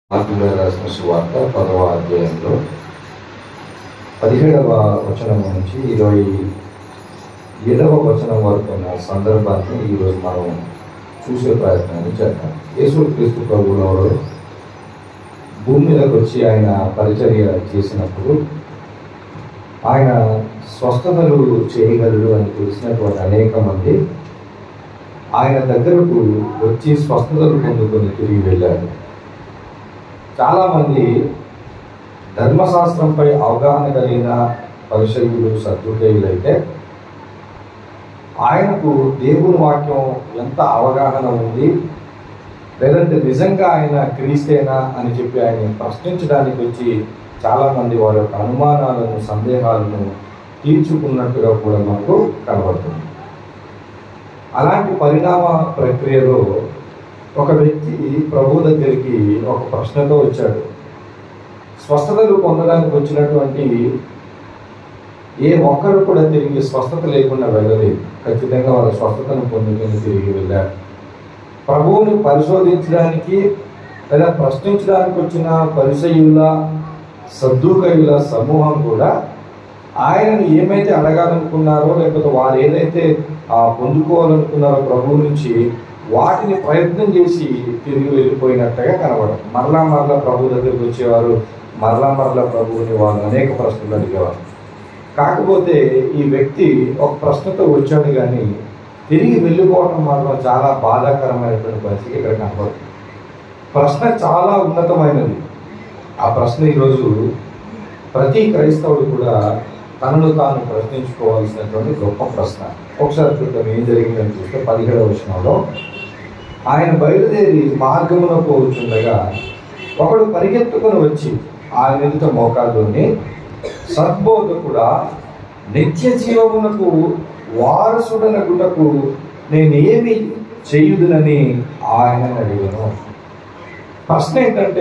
మార్పుగా రాసిన సువార్త పదవ అధ్యాయంలో పదిహేడవ వచనం నుంచి ఇరవై ఏడవ వచనం వరకు ఉన్న సందర్భాన్ని ఈరోజు మనం చూసే ప్రయత్నాన్ని చేద్దాం యేసు క్రీస్తు ప్రభువుల వారు భూమి మీదకి వచ్చి ఆయన పరిచర్య చేసినప్పుడు ఆయన స్వస్థతలు చేయగలడు అని తెలిసినటువంటి అనేక మంది ఆయన దగ్గరకు వచ్చి స్వస్థతలు పొందుకొని తిరిగి వెళ్ళారు చాలామంది ధర్మశాస్త్రంపై అవగాహన కలిగిన పరిశైలు సద్దుకేయులైతే ఆయనకు దేవుని వాక్యం ఎంత అవగాహన ఉంది లేదంటే నిజంగా ఆయన క్రీస్తేనా అని చెప్పి ఆయన ప్రశ్నించడానికి వచ్చి చాలామంది వారి యొక్క అనుమానాలను సందేహాలను తీర్చుకున్నట్టుగా కూడా మనకు కనబడుతుంది అలాంటి పరిణామ ప్రక్రియలో ఒక వ్యక్తి ప్రభు దగ్గరికి ఒక ప్రశ్నతో వచ్చాడు స్వస్థతలు పొందడానికి వచ్చినటువంటి ఏ ఒక్కరు కూడా తిరిగి స్వస్థత లేకుండా వెళ్ళలేదు ఖచ్చితంగా వాళ్ళ స్వస్థతను పొందుకొని తిరిగి వెళ్ళారు ప్రభువుని పరిశోధించడానికి లేదా ప్రశ్నించడానికి వచ్చిన పరిసయుల సద్దుకయుల సమూహం కూడా ఆయనను ఏమైతే అడగాలనుకున్నారో లేకపోతే వారు ఏదైతే ఆ, పొందుకోవాలనుకున్నారో ప్రభువు నుంచి వాటిని ప్రయత్నం చేసి తిరిగి వెళ్ళిపోయినట్టుగా కనబడదు మరలా మరలా ప్రభు దగ్గరికి వచ్చేవారు మరలా మరలా ప్రభువుని వాళ్ళు అనేక ప్రశ్నలు అడిగేవారు కాకపోతే ఈ వ్యక్తి ఒక ప్రశ్నతో వచ్చాడు కానీ తిరిగి వెళ్ళిపోవడం మాత్రం చాలా బాధాకరమైనటువంటి పరిస్థితి ఇక్కడ కనబడుతుంది ప్రశ్న చాలా ఉన్నతమైనది ఆ ప్రశ్న ఈరోజు ప్రతి క్రైస్తవుడు కూడా తనను తాను ప్రశ్నించుకోవాల్సినటువంటి గొప్ప ప్రశ్న ఒకసారి చూద్దాం ఏం జరిగిందని చూస్తే పదిహేడవ వచనంలో ఆయన బయలుదేరి మార్గమున పోతుండగా ఒకడు పరిగెత్తుకొని వచ్చి ఆయన ఎదుట మోకాల్లోని సద్బోధకుడా నిత్య జీవమునకు వారసుడనగుటకు నేనేమి చేయుదునని ఆయన అడిగాను ప్రశ్న ఏంటంటే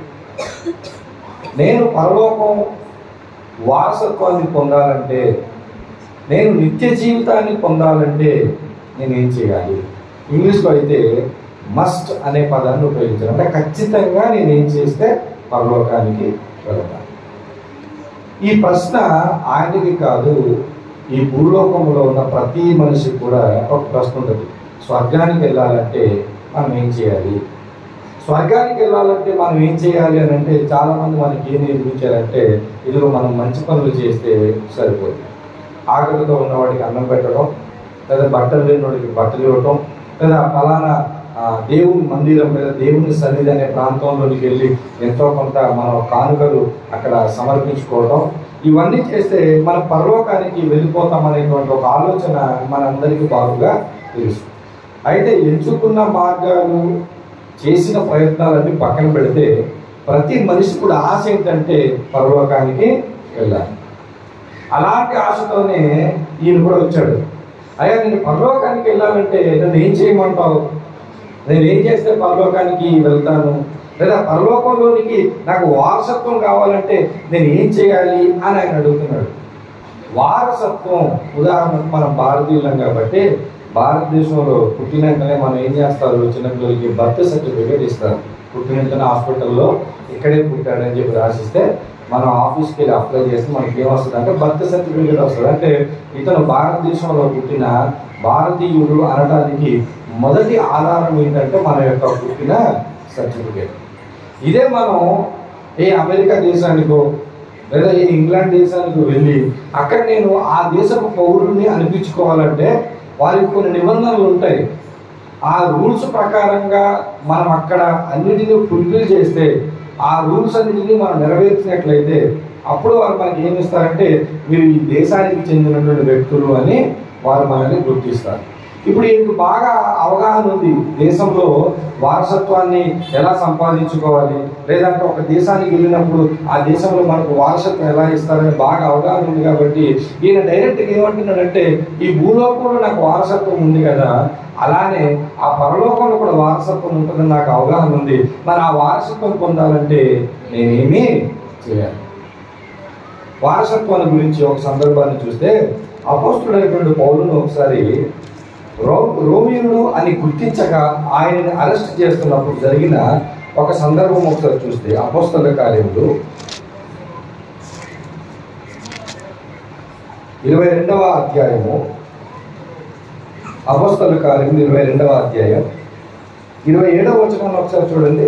నేను పరలోకం వారసత్వాన్ని పొందాలంటే నేను నిత్య జీవితాన్ని పొందాలంటే నేను ఏం చేయాలి ఇంగ్లీష్లో అయితే మస్ట్ అనే పదాన్ని ఉపయోగించాను అంటే ఖచ్చితంగా నేను ఏం చేస్తే పరలోకానికి వెళతాను ఈ ప్రశ్న ఆయనకి కాదు ఈ భూలోకంలో ఉన్న ప్రతి మనిషికి కూడా ఒక ప్రశ్న ఉంటుంది స్వర్గానికి వెళ్ళాలంటే మనం ఏం చేయాలి స్వర్గానికి వెళ్ళాలంటే మనం ఏం చేయాలి అని అంటే చాలా మంది మనకి ఏం నేర్పించారంటే ఇదిగో మనం మంచి పనులు చేస్తే సరిపోతుంది ఆకలితో ఉన్నవాడికి అన్నం పెట్టడం లేదా బట్టలు లేని వాడికి బట్టలు ఇవ్వటం లేదా ఫలానా ఆ, దేవుని మందిరం లేదా దేవుని సన్నిధి అనే ప్రాంతంలోనికి వెళ్ళి ఎంతో కొంత మనం కానుకలు అక్కడ సమర్పించుకోవడం ఇవన్నీ చేస్తే మన పరలోకానికి వెళ్ళిపోతాం అనేటువంటి ఒక ఆలోచన మనందరికీ బాగుగా తెలుసు అయితే ఎంచుకున్న మార్గాలు చేసిన ప్రయత్నాలన్నీ పక్కన పెడితే ప్రతి మనిషి కూడా ఆశ ఏంటంటే పరలోకానికి వెళ్ళాలి అలాంటి ఆశతోనే ఈయన కూడా వచ్చాడు అయ్యా నేను పరలోకానికి వెళ్ళాలంటే నన్ను ఏం చేయమంటావు నేను ఏం చేస్తే పరలోకానికి వెళ్తాను లేదా పరలోకంలోనికి నాకు వారసత్వం కావాలంటే నేను ఏం చేయాలి అని ఆయన అడుగుతున్నాడు వారసత్వం ఉదాహరణకు మనం భారతీయులం కాబట్టి భారతదేశంలో పుట్టినాకనే మనం ఏం చేస్తారు చిన్నపిల్లలకి బర్త్ సర్టిఫికేట్ ఇస్తారు పుట్టినంతనే హాస్పిటల్లో ఇక్కడే పుట్టాడని చెప్పి రాసిస్తే మనం ఆఫీస్కి వెళ్ళి అప్లై చేస్తే మనకి ఏమొస్తుంది అంటే బర్త్ సర్టిఫికేట్ వస్తుంది అంటే ఇతను భారతదేశంలో పుట్టిన భారతీయుడు అనడానికి మొదటి ఆధారం ఏంటంటే మన యొక్క పుట్టిన సర్టిఫికేట్ ఇదే మనం ఏ అమెరికా దేశానికో లేదా ఏ ఇంగ్లాండ్ దేశానికి వెళ్ళి అక్కడ నేను ఆ దేశపు పౌరుడిని అనిపించుకోవాలంటే వారికి కొన్ని నిబంధనలు ఉంటాయి ఆ రూల్స్ ప్రకారంగా మనం అక్కడ అన్నిటినీ ఫుల్ఫిల్ చేస్తే ఆ రూల్స్ అన్నిటినీ మనం నెరవేర్చినట్లయితే అప్పుడు వారు మనకి ఏమి ఇస్తారంటే మీరు ఈ దేశానికి చెందినటువంటి వ్యక్తులు అని వారు మనల్ని గుర్తిస్తారు ఇప్పుడు ఈయనకు బాగా అవగాహన ఉంది దేశంలో వారసత్వాన్ని ఎలా సంపాదించుకోవాలి లేదంటే ఒక దేశానికి వెళ్ళినప్పుడు ఆ దేశంలో మనకు వారసత్వం ఎలా ఇస్తారని బాగా అవగాహన ఉంది కాబట్టి ఈయన డైరెక్ట్గా ఏమంటున్నాడంటే ఈ భూలోకంలో నాకు వారసత్వం ఉంది కదా అలానే ఆ పరలోకంలో కూడా వారసత్వం ఉంటుందని నాకు అవగాహన ఉంది మరి ఆ వారసత్వం పొందాలంటే నేనేమి చేయాలి వారసత్వాన్ని గురించి ఒక సందర్భాన్ని చూస్తే అపోస్తుడైనటువంటి పౌరును ఒకసారి రో రోమియుడు అని గుర్తించక ఆయనని అరెస్ట్ చేస్తున్నప్పుడు జరిగిన ఒక సందర్భం ఒకసారి చూస్తే అపోస్తల కార్యములు ఇరవై రెండవ అధ్యాయము అపోస్తల కార్యము ఇరవై రెండవ అధ్యాయం ఇరవై ఏడవ వచనాన్ని ఒకసారి చూడండి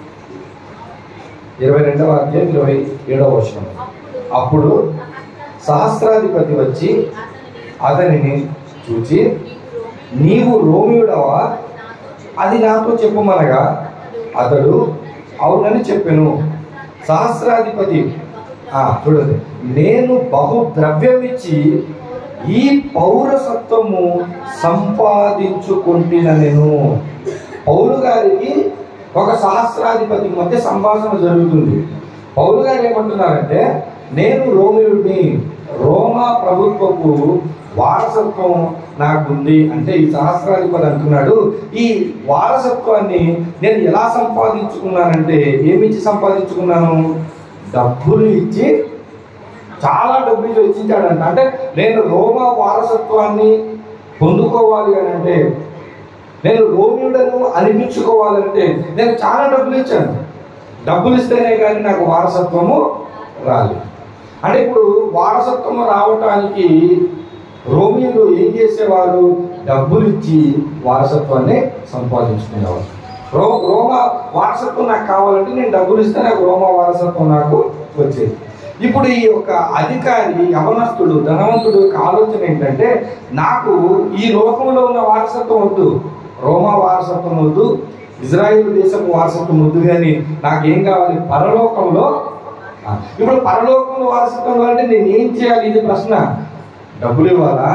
ఇరవై రెండవ అధ్యాయం ఇరవై ఏడవ వచనం అప్పుడు సహస్రాధిపతి వచ్చి అతనిని చూచి నీవు రోమియుడవా అది నాతో చెప్పమనగా అతడు అవునని చెప్పెను సహస్రాధిపతి ఆ, చూడండి నేను బహు ద్రవ్యమిచ్చి ఈ పౌరసత్వము సంపాదించుకుంటున్న నేను పౌరు గారికి ఒక సహస్రాధిపతి మధ్య సంభాషణ జరుగుతుంది పౌరు గారు ఏమంటున్నారంటే నేను రోమియుడిని రోమా ప్రభుత్వపు వారసత్వం నాకుంది అంటే ఈ సహస్రాధిపతి అంటున్నాడు ఈ వారసత్వాన్ని నేను ఎలా సంపాదించుకున్నానంటే ఏమిచ్చి సంపాదించుకున్నాను డబ్బులు ఇచ్చి చాలా డబ్బులు ఇచ్చించాడంట అంటే నేను రోమా వారసత్వాన్ని పొందుకోవాలి అని అంటే నేను రోమియుడను అనిపించుకోవాలంటే నేను చాలా డబ్బులు ఇచ్చాను డబ్బులు ఇస్తేనే కానీ నాకు వారసత్వము రాలేదు అంటే ఇప్పుడు వారసత్వం రావటానికి రోమియోలు ఏం చేసేవారు డబ్బులు ఇచ్చి వారసత్వాన్ని సంపాదించుకునేవారు రో రోమా వారసత్వం నాకు కావాలంటే నేను డబ్బులు ఇస్తే నాకు రోమా వారసత్వం నాకు వచ్చేది ఇప్పుడు ఈ యొక్క అధికారి యవనస్తుడు ధనవంతుడు యొక్క ఆలోచన ఏంటంటే నాకు ఈ లోకంలో ఉన్న వారసత్వం వద్దు రోమా వారసత్వం వద్దు ఇజ్రాయిల్ దేశపు వారసత్వం వద్దు కానీ నాకేం కావాలి పరలోకంలో ఆ, ఇప్పుడు పరలోకంలో వారసత్వం అంటే నేను ఏం చేయాలి ఇది ప్రశ్న డబ్బులు ఇవ్వాలా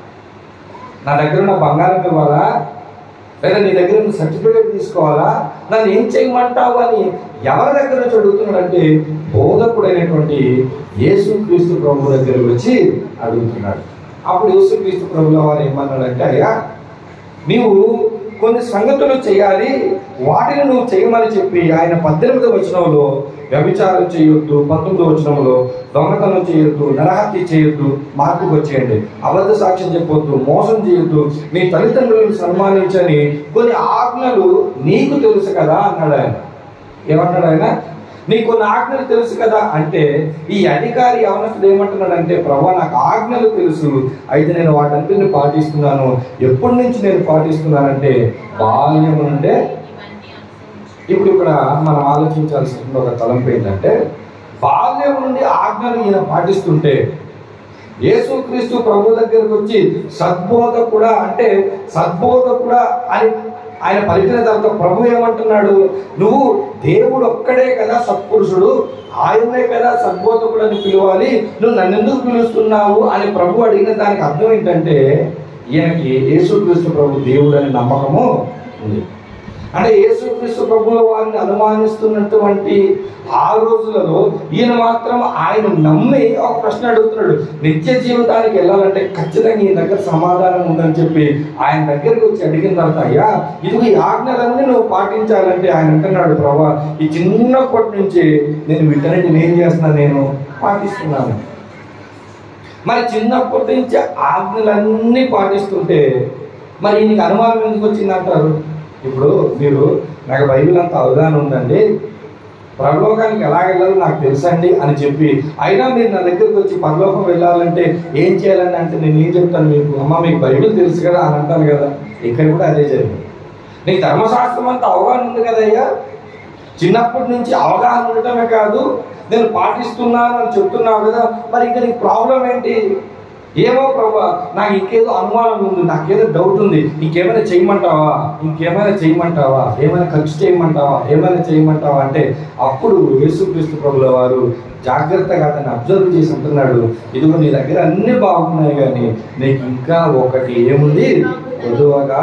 నా దగ్గర ఉన్న బంగారం ఇవ్వాలా లేదా నీ దగ్గర ఉన్న సర్టిఫికేట్ తీసుకోవాలా నన్ను ఏం చేయమంటావు అని ఎవరి దగ్గర నుంచి అడుగుతున్నాడంటే బోధకుడైనటువంటి యేసుక్రీస్తు ప్రభు దగ్గరికి వచ్చి అడుగుతున్నాడు అప్పుడు యేసుక్రీస్తు ప్రభుల వారు ఏమన్నాడంటే అయ్యా నీవు కొన్ని సంగతులు చేయాలి వాటిని నువ్వు చేయమని చెప్పి ఆయన పద్దెనిమిది వచనంలో వ్యభిచారం చేయొద్దు పంతొమ్మిది వచనంలో దొంగతనం చేయొద్దు నరహత్య చేయొద్దు మార్పుకు వచ్చేయండి అబద్ధ సాక్ష్యం చెప్పొద్దు మోసం చేయొద్దు నీ తల్లిదండ్రులను సన్మానించని కొన్ని ఆజ్ఞలు నీకు తెలుసు కదా అన్నాడు ఆయన ఏమన్నాడు ఆయన నీకు కొన్ని ఆజ్ఞలు తెలుసు కదా అంటే ఈ అధికారి యవనస్తుడు ఏమంటున్నాడంటే ప్రభా నాకు ఆజ్ఞలు తెలుసు అయితే నేను వాటన్నిటిని పాటిస్తున్నాను ఎప్పటి నుంచి నేను పాటిస్తున్నానంటే బాల్యం నుండే ఇప్పుడు ఇక్కడ మనం ఆలోచించాల్సిన ఒక తలంపు ఏంటంటే బాల్యం నుండి ఆజ్ఞలు ఈయన పాటిస్తుంటే యేసుక్రీస్తు ప్రభు దగ్గరకు వచ్చి సద్బోధకుడా అంటే సద్బోధకుడా అని ఆయన పలికిన తర్వాత ప్రభు ఏమంటున్నాడు నువ్వు దేవుడు ఒక్కడే కదా సత్పురుషుడు ఆయనే కదా సద్బోధకుడు అని పిలవాలి నువ్వు నన్ను ఎందుకు పిలుస్తున్నావు అని ప్రభు అడిగిన దానికి అర్థం ఏంటంటే ఈయనకి యేసుక్రీస్తు ప్రభు దేవుడు అనే నమ్మకము ఉంది అంటే యేసుక్రీస్తు ప్రభుల వారిని అనుమానిస్తున్నటువంటి ఆ రోజులలో ఈయన మాత్రం ఆయన నమ్మి ఒక ప్రశ్న అడుగుతున్నాడు నిత్య జీవితానికి వెళ్ళాలంటే ఖచ్చితంగా ఈ దగ్గర సమాధానం ఉందని చెప్పి ఆయన దగ్గరికి వచ్చి అడిగిన తర్వాత అయ్యా ఇదిగో ఈ ఆజ్ఞలన్నీ నువ్వు పాటించాలంటే ఆయన అంటున్నాడు ప్రభా ఈ చిన్నప్పటి నుంచి నేను వీటన్నిటిని ఏం చేస్తున్నా నేను పాటిస్తున్నాను మరి చిన్నప్పటి నుంచి ఆజ్ఞలన్నీ పాటిస్తుంటే మరి నీకు అనుమానం ఎందుకు వచ్చింది అంటారు ఇప్పుడు మీరు నాకు బైబిల్ అంత అవగాహన ఉందండి పరలోకానికి ఎలా వెళ్ళాలో నాకు తెలుసండి అని చెప్పి అయినా మీరు నా దగ్గరికి వచ్చి పరలోకం వెళ్ళాలంటే ఏం చేయాలని అంటే నేను ఏం చెప్తాను మీకు అమ్మ మీకు బైబిల్ తెలుసు కదా అని అంటాను కదా ఇక్కడ కూడా అదే జరిగింది నీకు ధర్మశాస్త్రం అంతా అవగాహన ఉంది కదయ్యా చిన్నప్పటి నుంచి అవగాహన ఉండటమే కాదు నేను పాటిస్తున్నాను అని చెప్తున్నావు కదా మరి ఇంకా నీకు ప్రాబ్లం ఏంటి ఏమో ప్రభా నాకు ఇంకేదో అనుమానం ఉంది నాకేదో డౌట్ ఉంది ఇంకేమైనా చేయమంటావా ఇంకేమైనా చేయమంటావా ఏమైనా ఖర్చు చేయమంటావా ఏమైనా చేయమంటావా అంటే అప్పుడు యేసుక్రీస్తు ప్రభుల వారు జాగ్రత్తగా అతన్ని అబ్జర్వ్ చేసి అంటున్నాడు ఇదిగో నీ దగ్గర అన్ని బాగున్నాయి కానీ నీకు ఇంకా ఒకటి ఏముంది కొదువగా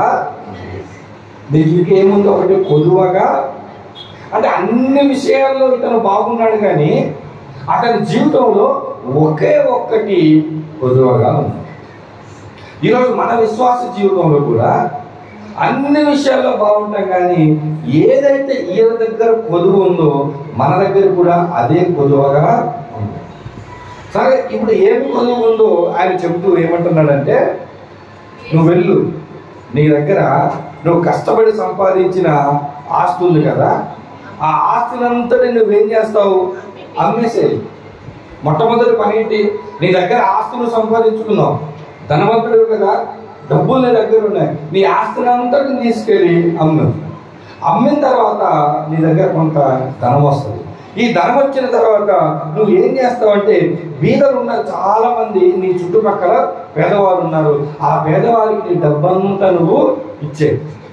నీకు ఇంకేముంది ఒకటి కొదువగా అంటే అన్ని విషయాల్లో ఇతను బాగున్నాడు కానీ అతని జీవితంలో ఒకే ఒక్కటి కొదువగా ఉంది ఈరోజు మన విశ్వాస జీవితంలో కూడా అన్ని విషయాల్లో బాగుంటాం కానీ ఏదైతే ఈయన దగ్గర కొదువు ఉందో మన దగ్గర కూడా అదే కొదువగా ఉంది సరే ఇప్పుడు ఏమి కొదువు ఉందో ఆయన చెబుతూ ఏమంటున్నాడంటే నువ్వు వెళ్ళు నీ దగ్గర నువ్వు కష్టపడి సంపాదించిన ఆస్తి ఉంది కదా ఆ ఆస్తినంతటి నువ్వేం చేస్తావు అమ్మేసేయి మొట్టమొదటి పని ఏంటి నీ దగ్గర ఆస్తులు సంపాదించుకున్నావు ధనవంతుడు కదా డబ్బులు నీ దగ్గర ఉన్నాయి నీ ఆస్తిని అంతటిని తీసుకెళ్ళి అమ్ము అమ్మిన తర్వాత నీ దగ్గర కొంత ధనం వస్తుంది ఈ ధనం వచ్చిన తర్వాత నువ్వు ఏం చేస్తావంటే బీదలు ఉన్నారు చాలా మంది నీ చుట్టుపక్కల పేదవారు ఉన్నారు ఆ పేదవారికి నీ డబ్బంతా నువ్వు ఇచ్చే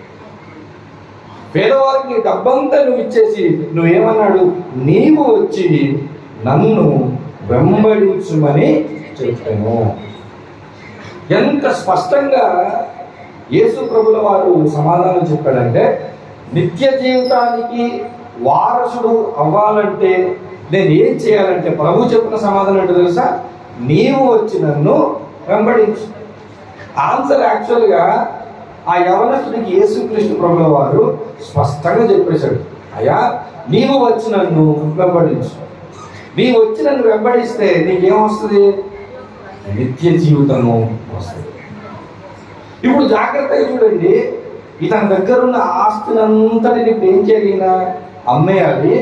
పేదవారికి నీ డబ్బంతా నువ్వు ఇచ్చేసి నువ్వేమన్నాడు నీవు వచ్చి నన్ను వెంబడించుమని చెప్పాను ఎంత స్పష్టంగా యేసు ప్రభుల వారు సమాధానం చెప్పాడంటే నిత్య జీవితానికి వారసుడు అవ్వాలంటే నేను ఏం చేయాలంటే ప్రభు చెప్పిన సమాధానం ఏంటో తెలుసా నీవు వచ్చి నన్ను వెంబడించు ఆన్సర్ యాక్చువల్గా ఆ యవనస్తుడికి యేసుక్రీస్తు ప్రభుల వారు స్పష్టంగా చెప్పేశాడు అయ్యా నీవు వచ్చి నన్ను వెంబడించు నీవు వచ్చి నన్ను వెంబడిస్తే నీకేం వస్తుంది నిత్య జీవితము వస్తుంది ఇప్పుడు జాగ్రత్తగా చూడండి ఇతని దగ్గర ఉన్న ఆస్తినంతటిని ఇప్పుడు ఏం చేయగలిగిన అమ్మేయాలి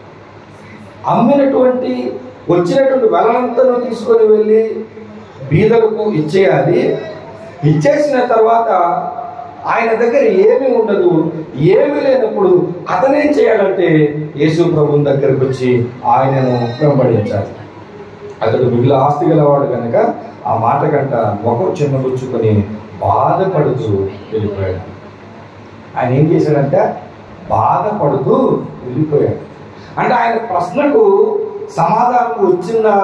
అమ్మినటువంటి వచ్చినటువంటి వెలనంతను తీసుకొని వెళ్ళి బీదలకు ఇచ్చేయాలి ఇచ్చేసిన తర్వాత ఆయన దగ్గర ఏమీ ఉండదు ఏమీ లేనప్పుడు అతనేం చేయాలంటే యేసు ప్రభుని దగ్గరకు వచ్చి ఆయనను వెంబడించాలి అతడు మిగిలిన ఆస్తి గలవాడు కనుక ఆ మాట కంట ముఖం చిన్నబుచ్చుకొని బాధపడుతూ వెళ్ళిపోయాడు ఆయన ఏం చేశాడంటే బాధపడుతూ వెళ్ళిపోయాడు అంటే ఆయన ప్రశ్నకు సమాధానం వచ్చిందా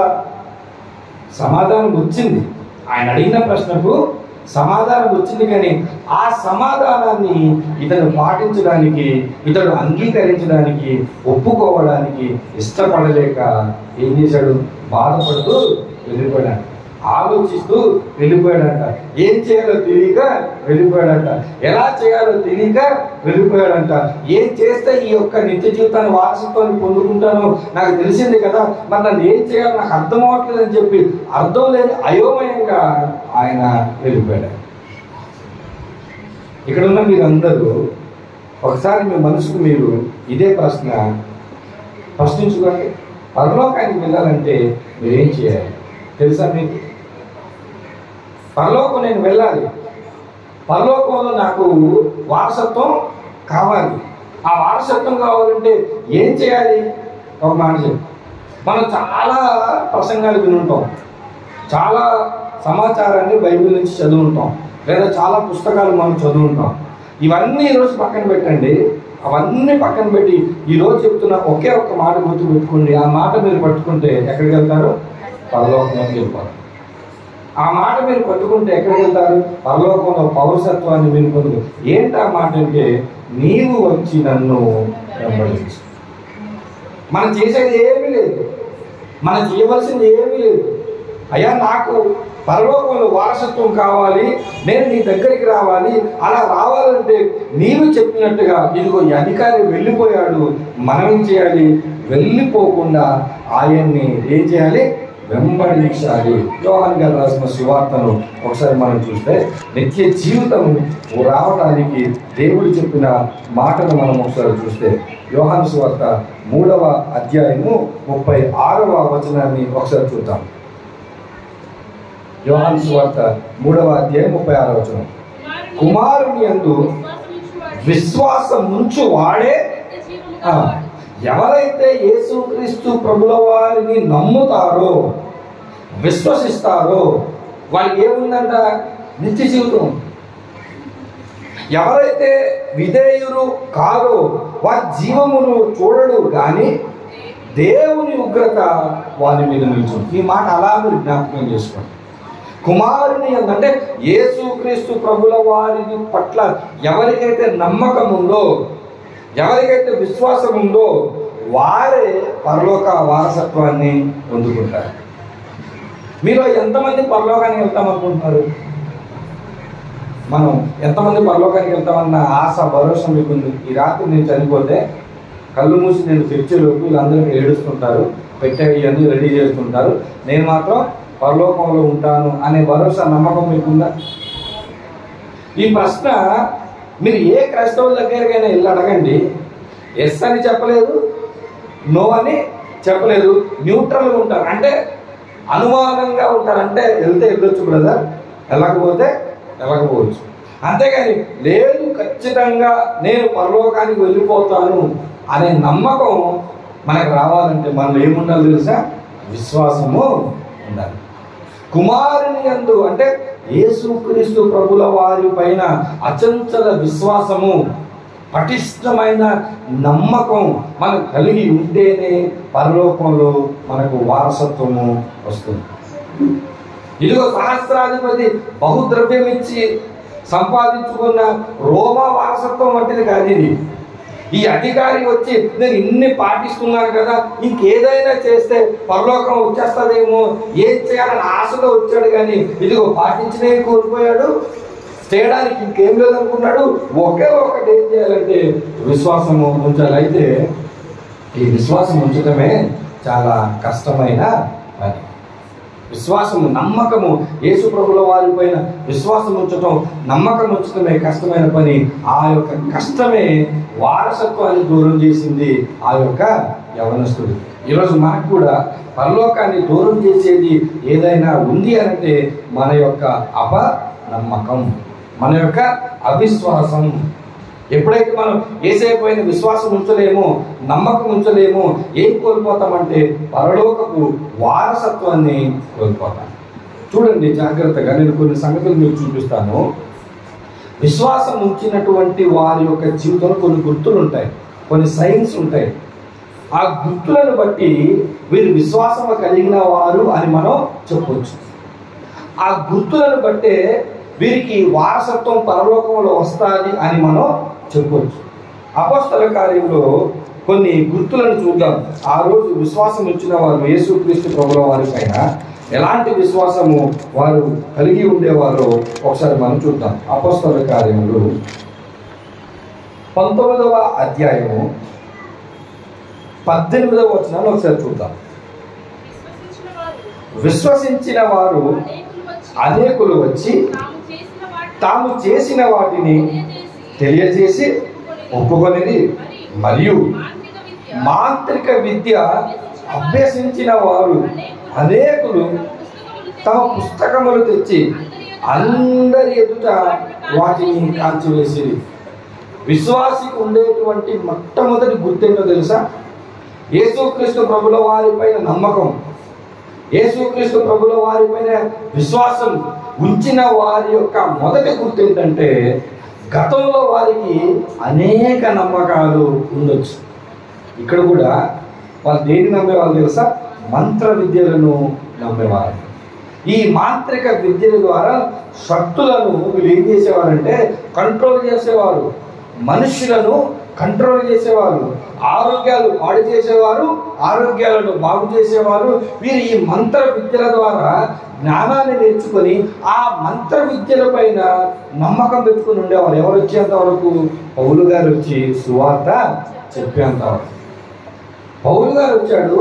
సమాధానం వచ్చింది ఆయన అడిగిన ప్రశ్నకు సమాధానం వచ్చింది కానీ ఆ సమాధానాన్ని ఇతను పాటించడానికి ఇతడు అంగీకరించడానికి ఒప్పుకోవడానికి ఇష్టపడలేక ఏం చేశాడు బాధపడుతూ వెళ్ళిపోయాడు ఆలోచిస్తూ వెళ్ళిపోయాడంట ఏం చేయాలో తెలియక వెళ్ళిపోయాడంట ఎలా చేయాలో తెలియక వెళ్ళిపోయాడంట ఏం చేస్తే ఈ యొక్క నిత్య జీవితాన్ని వారసత్వాన్ని పొందుకుంటానో నాకు తెలిసింది కదా మరి నన్ను ఏం చేయాలో నాకు అర్థం అవ్వట్లేదు అని చెప్పి అర్థం లేని అయోమయంగా ఆయన వెళ్ళిపోయాడు ఇక్కడ ఉన్న మీరందరూ ఒకసారి మీ మనసుకు మీరు ఇదే ప్రశ్న ప్రశ్నించుకోండి పరలోకానికి వెళ్ళాలంటే మీరేం చేయాలి తెలుసా మీకు పరలోకం నేను వెళ్ళాలి పరలోకంలో నాకు వారసత్వం కావాలి ఆ వారసత్వం కావాలంటే ఏం చేయాలి ఒక మాట చెప్పు మనం చాలా ప్రసంగాలు వినుంటాం చాలా సమాచారాన్ని బైబిల్ నుంచి చదువుంటాం లేదా చాలా పుస్తకాలు మనం చదువుంటాం ఇవన్నీ ఈరోజు పక్కన పెట్టండి అవన్నీ పక్కన పెట్టి ఈరోజు చెప్తున్న ఒకే ఒక్క మాట గుర్తు పెట్టుకోండి ఆ మాట మీరు పట్టుకుంటే ఎక్కడికి వెళ్తారు పరలోకంలోకి వెళ్ళిపోతారు ఆ మాట మీరు పట్టుకుంటే ఎక్కడికి వెళ్తారు పరలోకంలో పౌరసత్వాన్ని మీరు పొందు ఏంటి ఆ మాట అంటే నీవు వచ్చి నన్ను వెంబడించు మనం చేసేది ఏమీ లేదు మనం చేయవలసింది ఏమీ లేదు అయ్యా నాకు పరలోకంలో వారసత్వం కావాలి నేను నీ దగ్గరికి రావాలి అలా రావాలంటే నీవు చెప్పినట్టుగా ఇదిగో ఈ అధికారి వెళ్ళిపోయాడు మనం ఏం చేయాలి వెళ్ళిపోకుండా ఆయన్ని ఏం చేయాలి వెంబడించాలి యోహాన్ గారు రాసిన సువార్తను ఒకసారి మనం చూస్తే నిత్య జీవితం రావడానికి దేవుడు చెప్పిన మాటను మనం ఒకసారి చూస్తే యోహాన్ సువార్త మూడవ అధ్యాయము ముప్పై ఆరవ వచనాన్ని ఒకసారి చూద్దాం యోహాన్ సువార్త మూడవ అధ్యాయం ముప్పై ఆరవ వచనం కుమారుని యందు విశ్వాసం ఉంచు వాడే ఆ, ఎవరైతే యేసుక్రీస్తు ప్రభుల వారిని నమ్ముతారో విశ్వసిస్తారో వాళ్ళకి ఏముందంట నిత్య జీవితం ఎవరైతే విధేయులు కారో వారి జీవమును చూడడు కానీ దేవుని ఉగ్రత వారి మీద నిల్చుంది ఈ మాట అలా మీరు జ్ఞాపకం చేసుకోండి కుమారుని అంటే యేసుక్రీస్తు ప్రభుల వారిని పట్ల ఎవరికైతే నమ్మకం ఉందో ఎవరికైతే విశ్వాసం ఉందో వారే పరలోక వారసత్వాన్ని పొందుకుంటారు మీలో ఎంతమంది పరలోకానికి వెళ్తాం అనుకుంటున్నారు మనం ఎంతమంది పరలోకానికి వెళ్తామన్న ఆశ భరోసా మీకుంది ఈ రాత్రి నేను చనిపోతే కళ్ళు మూసి నేను తెరిచేలోపు వీళ్ళందరూ ఇక్కడ ఏడుస్తుంటారు పెట్టే ఇవన్నీ రెడీ చేస్తుంటారు నేను మాత్రం పరలోకంలో ఉంటాను అనే భరోసా నమ్మకం మీకుందా ఈ ప్రశ్న మీరు ఏ క్రైస్తవుల దగ్గరికైనా వెళ్ళి అడగండి ఎస్ అని చెప్పలేదు నో అని చెప్పలేదు న్యూట్రల్గా ఉంటారు అంటే అనుమానంగా ఉంటారు అంటే వెళ్తే వెళ్ళొచ్చు బ్రదర్ వెళ్ళకపోతే వెళ్ళకపోవచ్చు అంతేగాని లేదు ఖచ్చితంగా నేను పరలోకానికి వెళ్ళిపోతాను అనే నమ్మకం మనకు రావాలంటే మనలో ఏముండాలి తెలుసా విశ్వాసము ఉండాలి కుమారుని యందు అంటే యేసుక్రీస్తు ప్రభుల వారి పైన అచంచల విశ్వాసము పటిష్టమైన నమ్మకం మనకు కలిగి ఉంటేనే పరలోకంలో మనకు వారసత్వము వస్తుంది ఇదిగో సహస్రాధిపతి బహుద్రవ్యం ఇచ్చి సంపాదించుకున్న రోమా వారసత్వం వంటిది కాదు ఇది ఈ అధికారి వచ్చి నేను ఇన్ని పాటిస్తున్నాను కదా ఇంకేదైనా చేస్తే పరలోకం వచ్చేస్తుందేమో ఏం చేయాలని ఆశతో వచ్చాడు కానీ ఇదిగో పాటించినే కోల్పోయాడు చేయడానికి ఇంకేం లేదనుకున్నాడు ఒకే ఒకటి ఏం చేయాలంటే విశ్వాసము ఉంచాలి అయితే ఈ విశ్వాసం ఉంచటమే చాలా కష్టమైన పని విశ్వాసము నమ్మకము యేసు ప్రభుల వారి పైన విశ్వాసం ఉంచటం నమ్మకం ఉంచటమే కష్టమైన పని ఆ యొక్క కష్టమే వారసత్వాన్ని దూరం చేసింది ఆ యొక్క యవనస్తుడు ఈరోజు మనకు కూడా పరలోకాన్ని దూరం చేసేది ఏదైనా ఉంది అంటే మన యొక్క అప నమ్మకం మన యొక్క అవిశ్వాసం ఎప్పుడైతే మనం ఏసైపోయిన విశ్వాసం ఉంచలేమో నమ్మకం ఉంచలేమో ఏం కోల్పోతామంటే పరలోకపు వారసత్వాన్ని కోల్పోతాం చూడండి జాగ్రత్తగా నేను కొన్ని సంగతులు మీకు చూపిస్తాను విశ్వాసం ఉంచినటువంటి వారి యొక్క జీవితంలో కొన్ని గుర్తులు ఉంటాయి కొన్ని సైన్స్ ఉంటాయి ఆ గుర్తులను బట్టి వీరు విశ్వాసం కలిగిన వారు అని మనం చెప్పొచ్చు ఆ గుర్తులను బట్టే వీరికి వారసత్వం పరలోకంలో వస్తుంది అని మనం చెప్పొచ్చు అపస్తల కార్యంలో కొన్ని గుర్తులను చూద్దాం ఆ రోజు విశ్వాసం ఇచ్చిన వారు యేసుక్రీస్తు ప్రభుల వారి పైన ఎలాంటి విశ్వాసము వారు కలిగి ఉండేవారో ఒకసారి మనం చూద్దాం అపస్తల కార్యములు పంతొమ్మిదవ అధ్యాయము పద్దెనిమిదవ వచనాన్ని ఒకసారి చూద్దాం విశ్వసించిన వారు విశ్వసించిన వారు అనేకులు వచ్చి అనేకులు వచ్చి తాము చేసిన తాము చేసిన వాటిని వాటిని తెలియజేసి తెలియజేసి ఒప్పుకొనిది మరియు మాంత్రిక విద్య మాంత్రిక విద్య అభ్యసించిన వారు అనేకులు తమ పుస్తకములు తెచ్చి అందరి ఎదుట వాటిని కాల్చివేసి విశ్వాసికి ఉండేటువంటి మొట్టమొదటి గుర్తేంటో తెలుసా యేసుక్రీస్తు ప్రభుల వారిపైన నమ్మకం యేసుక్రీస్తు ప్రభుల వారిపైన విశ్వాసం ఉంచిన వారి యొక్క మొదటి గుర్తు ఏంటంటే గతంలో వారికి అనేక నమ్మకాలు ఉండొచ్చు ఇక్కడ కూడా వాళ్ళు దేన్ని నమ్మేవాళ్ళు తెలుసా మంత్ర విద్యలను నమ్మేవారు ఈ మాంత్రిక విద్యల ద్వారా శక్తులను వీళ్ళు ఏం చేసేవారంటే కంట్రోల్ చేసేవారు మనుషులను కంట్రోల్ చేసేవారు ఆరోగ్యాలు పాడు చేసేవారు ఆరోగ్యాలను బాగు చేసేవారు వీరు ఈ మంత్ర విద్యల ద్వారా జ్ఞానాన్ని నేర్చుకొని ఆ మంత్ర విద్యల పైన నమ్మకం పెట్టుకుని ఉండేవారు ఎవరు వచ్చేంత వరకు పౌలు గారు వచ్చి సువార్త చెప్పేంత వరకు పౌలు గారు వచ్చాడు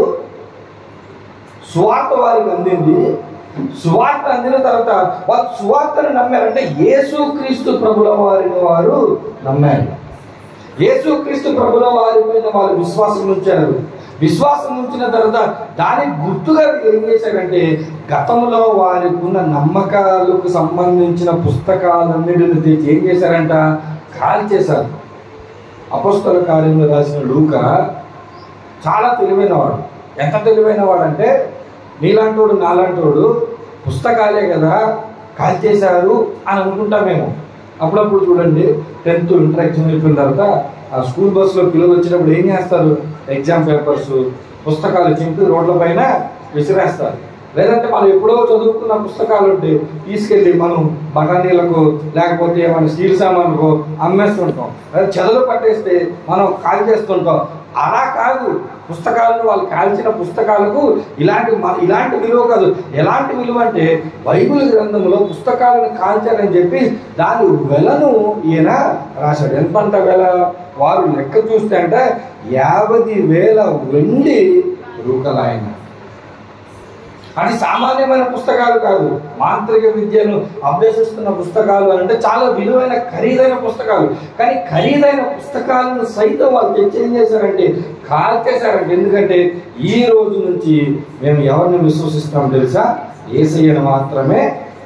సువార్త వారికి అందింది సువార్త అందిన తర్వాత వాళ్ళు సువార్తను నమ్మారంటే యేసుక్రీస్తు ప్రభుల వారిని వారు నమ్మారు యేసుక్రీస్తు ప్రభుల వారి పైన వాళ్ళు విశ్వాసం ఉంచారు విశ్వాసం ఉంచిన తర్వాత దానికి గుర్తుగా వీళ్ళు ఏం చేశారంటే గతంలో వారికి ఉన్న నమ్మకాలకు సంబంధించిన పుస్తకాలన్నిటిని తెచ్చి ఏం చేశారంట కాల్ చేశారు అపస్తుల కార్యంలో రాసిన లూక చాలా తెలివైనవాడు ఎంత తెలివైనవాడు అంటే నీలాంటోడు నాలాంటోడు పుస్తకాలే కదా కాల్ చేశారు అని అనుకుంటాం మేము అప్పుడప్పుడు చూడండి టెన్త్ ఇంటర్ ఎగ్జామ్ అయిపోయిన తర్వాత ఆ స్కూల్ బస్సులో పిల్లలు వచ్చినప్పుడు ఏం చేస్తారు ఎగ్జామ్ పేపర్స్ పుస్తకాలు చింపి రోడ్ల పైన విసిరేస్తారు లేదంటే మనం ఎప్పుడో చదువుకున్న పుస్తకాలు ఉంటే తీసుకెళ్ళి మనం బఠానీలకు లేకపోతే ఏమైనా స్టీల్ సామాన్లకు అమ్మేస్తుంటాం అదే చెదలు పట్టేస్తే మనం కాల్ చేస్తుంటాం అలా కాదు పుస్తకాలను వాళ్ళు కాల్చిన పుస్తకాలకు ఇలాంటి మ- ఇలాంటి విలువ కాదు ఎలాంటి విలువ అంటే బైబిల్ గ్రంథంలో పుస్తకాలను కాల్చారని చెప్పి దాని వెలను ఈయన రాశాడు ఎంతంట వెల వారు లెక్క చూస్తే అంటే యాభై వేల వెండి రూకలాయన అది సామాన్యమైన పుస్తకాలు కాదు మాంత్రిక విద్యను అభ్యసిస్తున్న పుస్తకాలు అని అంటే చాలా విలువైన ఖరీదైన పుస్తకాలు కానీ ఖరీదైన పుస్తకాలను సైతం వాళ్ళు తెచ్చి ఏం చేశారంటే కాల్చేశారంటే ఎందుకంటే ఈ రోజు నుంచి మేము ఎవరిని విశ్వసిస్తాం తెలుసా ఏసయ్యను మాత్రమే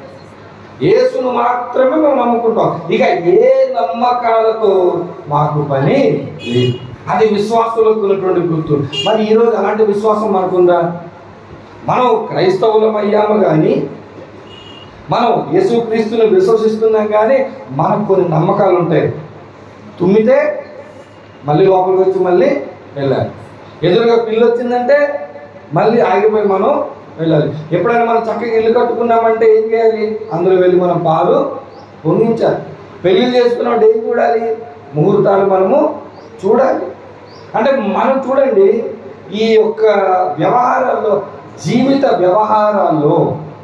యేసును మాత్రమే మేము నమ్ముకుంటాం ఇక ఏ నమ్మకాలతో మాకు పని లేదు అది విశ్వాసులకు ఉన్నటువంటి గుర్తు మరి ఈరోజు అలాంటి విశ్వాసం మనకుందా మనం క్రైస్తవులం అయ్యాము కానీ మనం యేసుక్రీస్తుని విశ్వసిస్తున్నాం కానీ మనకు కొన్ని నమ్మకాలు ఉంటాయి తుమ్మితే మళ్ళీ లోపలికి వచ్చి మళ్ళీ వెళ్ళాలి ఎదురుగా పిల్లి వచ్చిందంటే మళ్ళీ ఆగిపోయి మనం వెళ్ళాలి ఎప్పుడైనా మనం చక్కగా ఇల్లు కట్టుకున్నామంటే ఏం చేయాలి అందులో వెళ్ళి మనం పాలు పొంగించాలి పెళ్లి చేసుకున్నప్పుడు ఏం చూడాలి ముహూర్తాలు మనము చూడాలి అంటే మనం చూడండి ఈ యొక్క వ్యవహారాల్లో జీవిత వ్యవహారాల్లో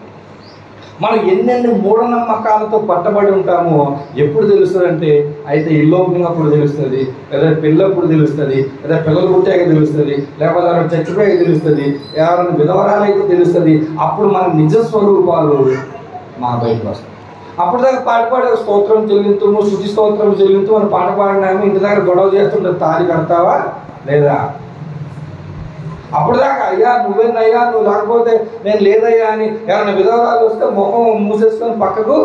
మనం ఎన్నెన్ని మూఢనమ్మకాలతో పట్టబడి ఉంటామో ఎప్పుడు తెలుస్తుందంటే అయితే ఇల్లు ఓపెనింగ్ తెలుస్తుంది లేదా పెళ్ళప్పుడు తెలుస్తుంది లేదా పిల్లలు పుట్టాక తెలుస్తుంది లేకపోతే ఎవరైనా చచ్చిపోయాక తెలుస్తుంది ఎవరైనా విధవరాలైతే తెలుస్తుంది అప్పుడు మన నిజ స్వరూపాలు మా బయటకు వస్తాయి అప్పుడు దాకా పాట పాడే స్తోత్రం చెల్లింతుము శుద్ధి స్తోత్రం చెల్లింతు అని పాట పాడినాము ఇంటి దగ్గర గొడవ చేస్తుంటే తాళి కడతావా లేదా అప్పుడు దాకా అయ్యా నువ్వేనయ్యా నువ్వు లేకపోతే నేను లేదయ్యా అని ఏమైనా విధవరాలు వస్తే ముఖం మూసేసుకొని పక్కకు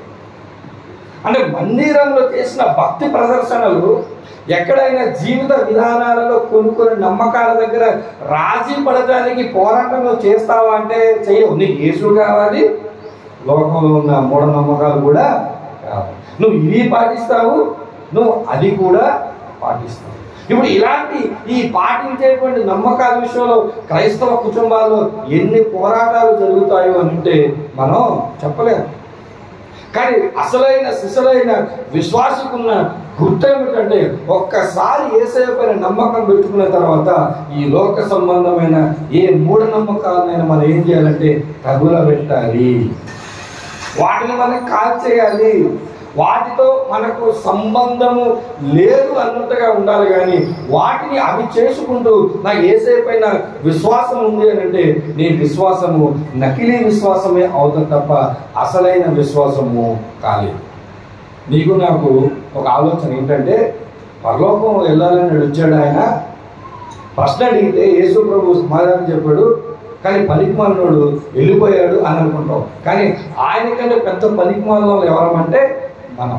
అంటే మందిరంలో చేసిన భక్తి ప్రదర్శనలు ఎక్కడైనా జీవిత విధానాలలో కొన్ని కొన్ని నమ్మకాల దగ్గర రాజీ పడటానికి పోరాటంలో చేస్తావా అంటే చెయ్యవు నీకు యేసు కావాలి లోకంలో ఉన్న మూఢనమ్మకాలు కూడా కావాలి నువ్వు ఇవి పాటిస్తావు నువ్వు అది కూడా పాటిస్తావు ఇప్పుడు ఇలాంటి ఈ పాటించేటువంటి నమ్మకాల విషయంలో క్రైస్తవ కుటుంబాల్లో ఎన్ని పోరాటాలు జరుగుతాయో అని అంటే మనం చెప్పలేము కానీ అసలైన సిసలైన విశ్వాసకున్న గుర్తు ఏమిటంటే ఒక్కసారి ఏసయ పైన నమ్మకం పెట్టుకున్న తర్వాత ఈ లోక సంబంధమైన ఏ మూఢనమ్మకాలనైనా మనం ఏం చేయాలంటే తగుల పెట్టాలి వాటిని మనం కాల్చేయాలి వాటితో మనకు సంబంధము లేదు అన్నట్టుగా ఉండాలి కానీ వాటిని అవి చేసుకుంటూ నాకు ఏసే పైన విశ్వాసం ఉంది అని అంటే నీ విశ్వాసము నకిలీ విశ్వాసమే అవుతుంది తప్ప అసలైన విశ్వాసము కాలేదు నీకు నాకు ఒక ఆలోచన ఏంటంటే పరలోకం వెళ్ళాలని వచ్చాడు ఆయన ప్రశ్న అడిగితే యేసు ప్రభు సమాధానం చెప్పాడు కానీ పనికిమాలినోడు వెళ్ళిపోయాడు అని అనుకుంటాం కానీ ఆయనకంటే పెద్ద పనికిమాలిన ఎవరమంటే మనం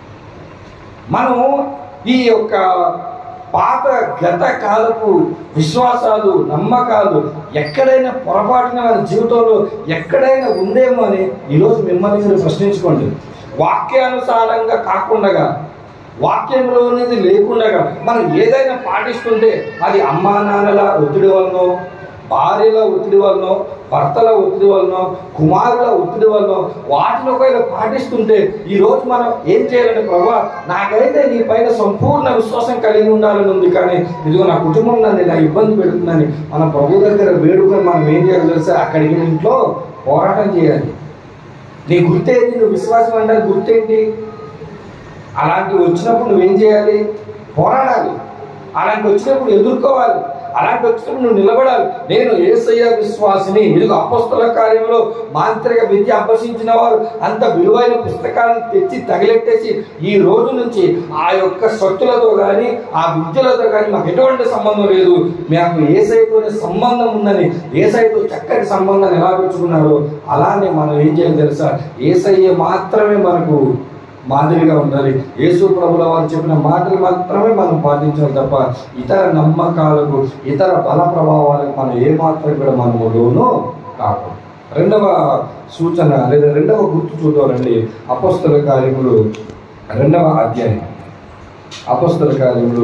మనం ఈ యొక్క పాత గత కాలపు విశ్వాసాలు నమ్మకాలు ఎక్కడైనా పొరపాటున మన జీవితంలో ఎక్కడైనా ఉందేమో అని ఈరోజు మిమ్మల్ని మీరు ప్రశ్నించుకోండి వాక్యానుసారంగా కాకుండా వాక్యంలో అనేది లేకుండా మనం ఏదైనా పాటిస్తుంటే అది అమ్మా నాన్నల ఒత్తిడి వలనో భార్యల ఒత్తిడి వలనో భర్తల ఒత్తిడి వలనో కుమారుల ఒత్తిడి వలనో వాటిని ఒకవేళ పాటిస్తుంటే ఈ రోజు మనం ఏం చేయాలంటే ప్రభా నాకైతే నీ పైన సంపూర్ణ విశ్వాసం కలిగి ఉండాలని ఉంది కానీ ఇదిగో నా కుటుంబం నన్ను ఇలా ఇబ్బంది పెడుతుందని మన ప్రభు దగ్గర వేడుకొని మనం ఏం చేయాలి తెలుసా అక్కడికి ఇంట్లో పోరాటం చేయాలి నీ గుర్తేంటి నువ్వు విశ్వాసం అంటే గుర్తేంటి అలాంటివి వచ్చినప్పుడు నువ్వేం చేయాలి పోరాడాలి అలాంటి వచ్చినప్పుడు ఎదుర్కోవాలి అలాంటి వచ్చినప్పుడు నువ్వు నిలబడాలి నేను ఏసయ్య విశ్వాసిని ఇదిగో అపస్తుల కార్యంలో మాంత్రిక విద్య అభ్యసించిన వారు అంత విలువైన పుస్తకాలను తెచ్చి తగిలెట్టేసి ఈ రోజు నుంచి ఆ యొక్క శక్తులతో కానీ ఆ విద్యలతో కానీ మాకు ఎటువంటి సంబంధం లేదు మాకు ఏసైతోనే సంబంధం ఉందని ఏసైతో చక్కటి సంబంధాన్ని ఎలా పెంచుకున్నారో అలానే మనం ఏం చేయాలి తెలుసా ఏసయ్య మాత్రమే మనకు మాదిరిగా ఉండాలి యేసు ప్రభుల వారు చెప్పిన మాటలు మాత్రమే మనం పాటించాలి తప్ప ఇతర నమ్మకాలకు ఇతర బల ప్రభావాలకు మనం ఏమాత్రం కూడా మనము లోను కాకూడదు రెండవ సూచన లేదా రెండవ గుర్తు చూద్దామండి అపస్తుల కార్యములు రెండవ అధ్యాయం అపస్తుల కార్యములు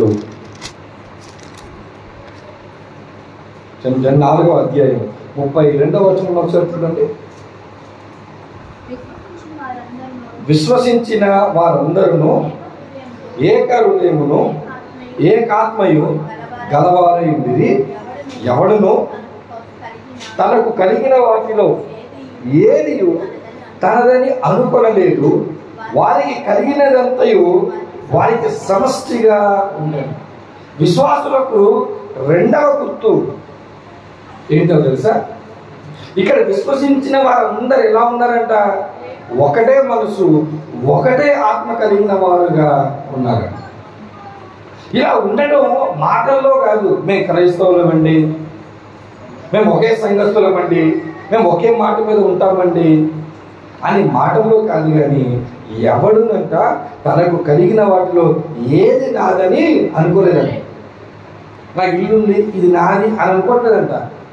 చిన్న- నాలుగవ అధ్యాయం ముప్పై రెండవ వచనంలో ఒకసారి చూడండి విశ్వసించిన వారందరూ విశ్వసించిన వారందరూ ఏక హృదయమును ఏకాత్మయు గలవారై ఉండిరి ఎవడును తనకు కలిగిన వాటిలో ఏది తనదని అనుకొనలేదు వారికి కలిగినదంతయు వారికి సమష్టిగా ఉండేది విశ్వాసులకు రెండవ గుర్తు ఏంటో తెలుసా ఇక్కడ విశ్వసించిన వారందరూ ఎలా ఉన్నారంట ఒకటే మనసు ఒకటే ఆత్మ కలిగిన వారుగా ఉన్నారు ఇలా ఉండడం మాటల్లో కాదు మేము క్రైస్తవులమండి మేము ఒకే సంఘస్థులమండి మేము ఒకే మాట మీద ఉంటామండి అని మాటల్లో కాదు కానీ ఎవడునంట తనకు కలిగిన వాటిలో ఏది నాదని అనుకోలేదంట నాకు ఇల్లు ఉంది ఇది నాది అని అనుకోవట్లేదంట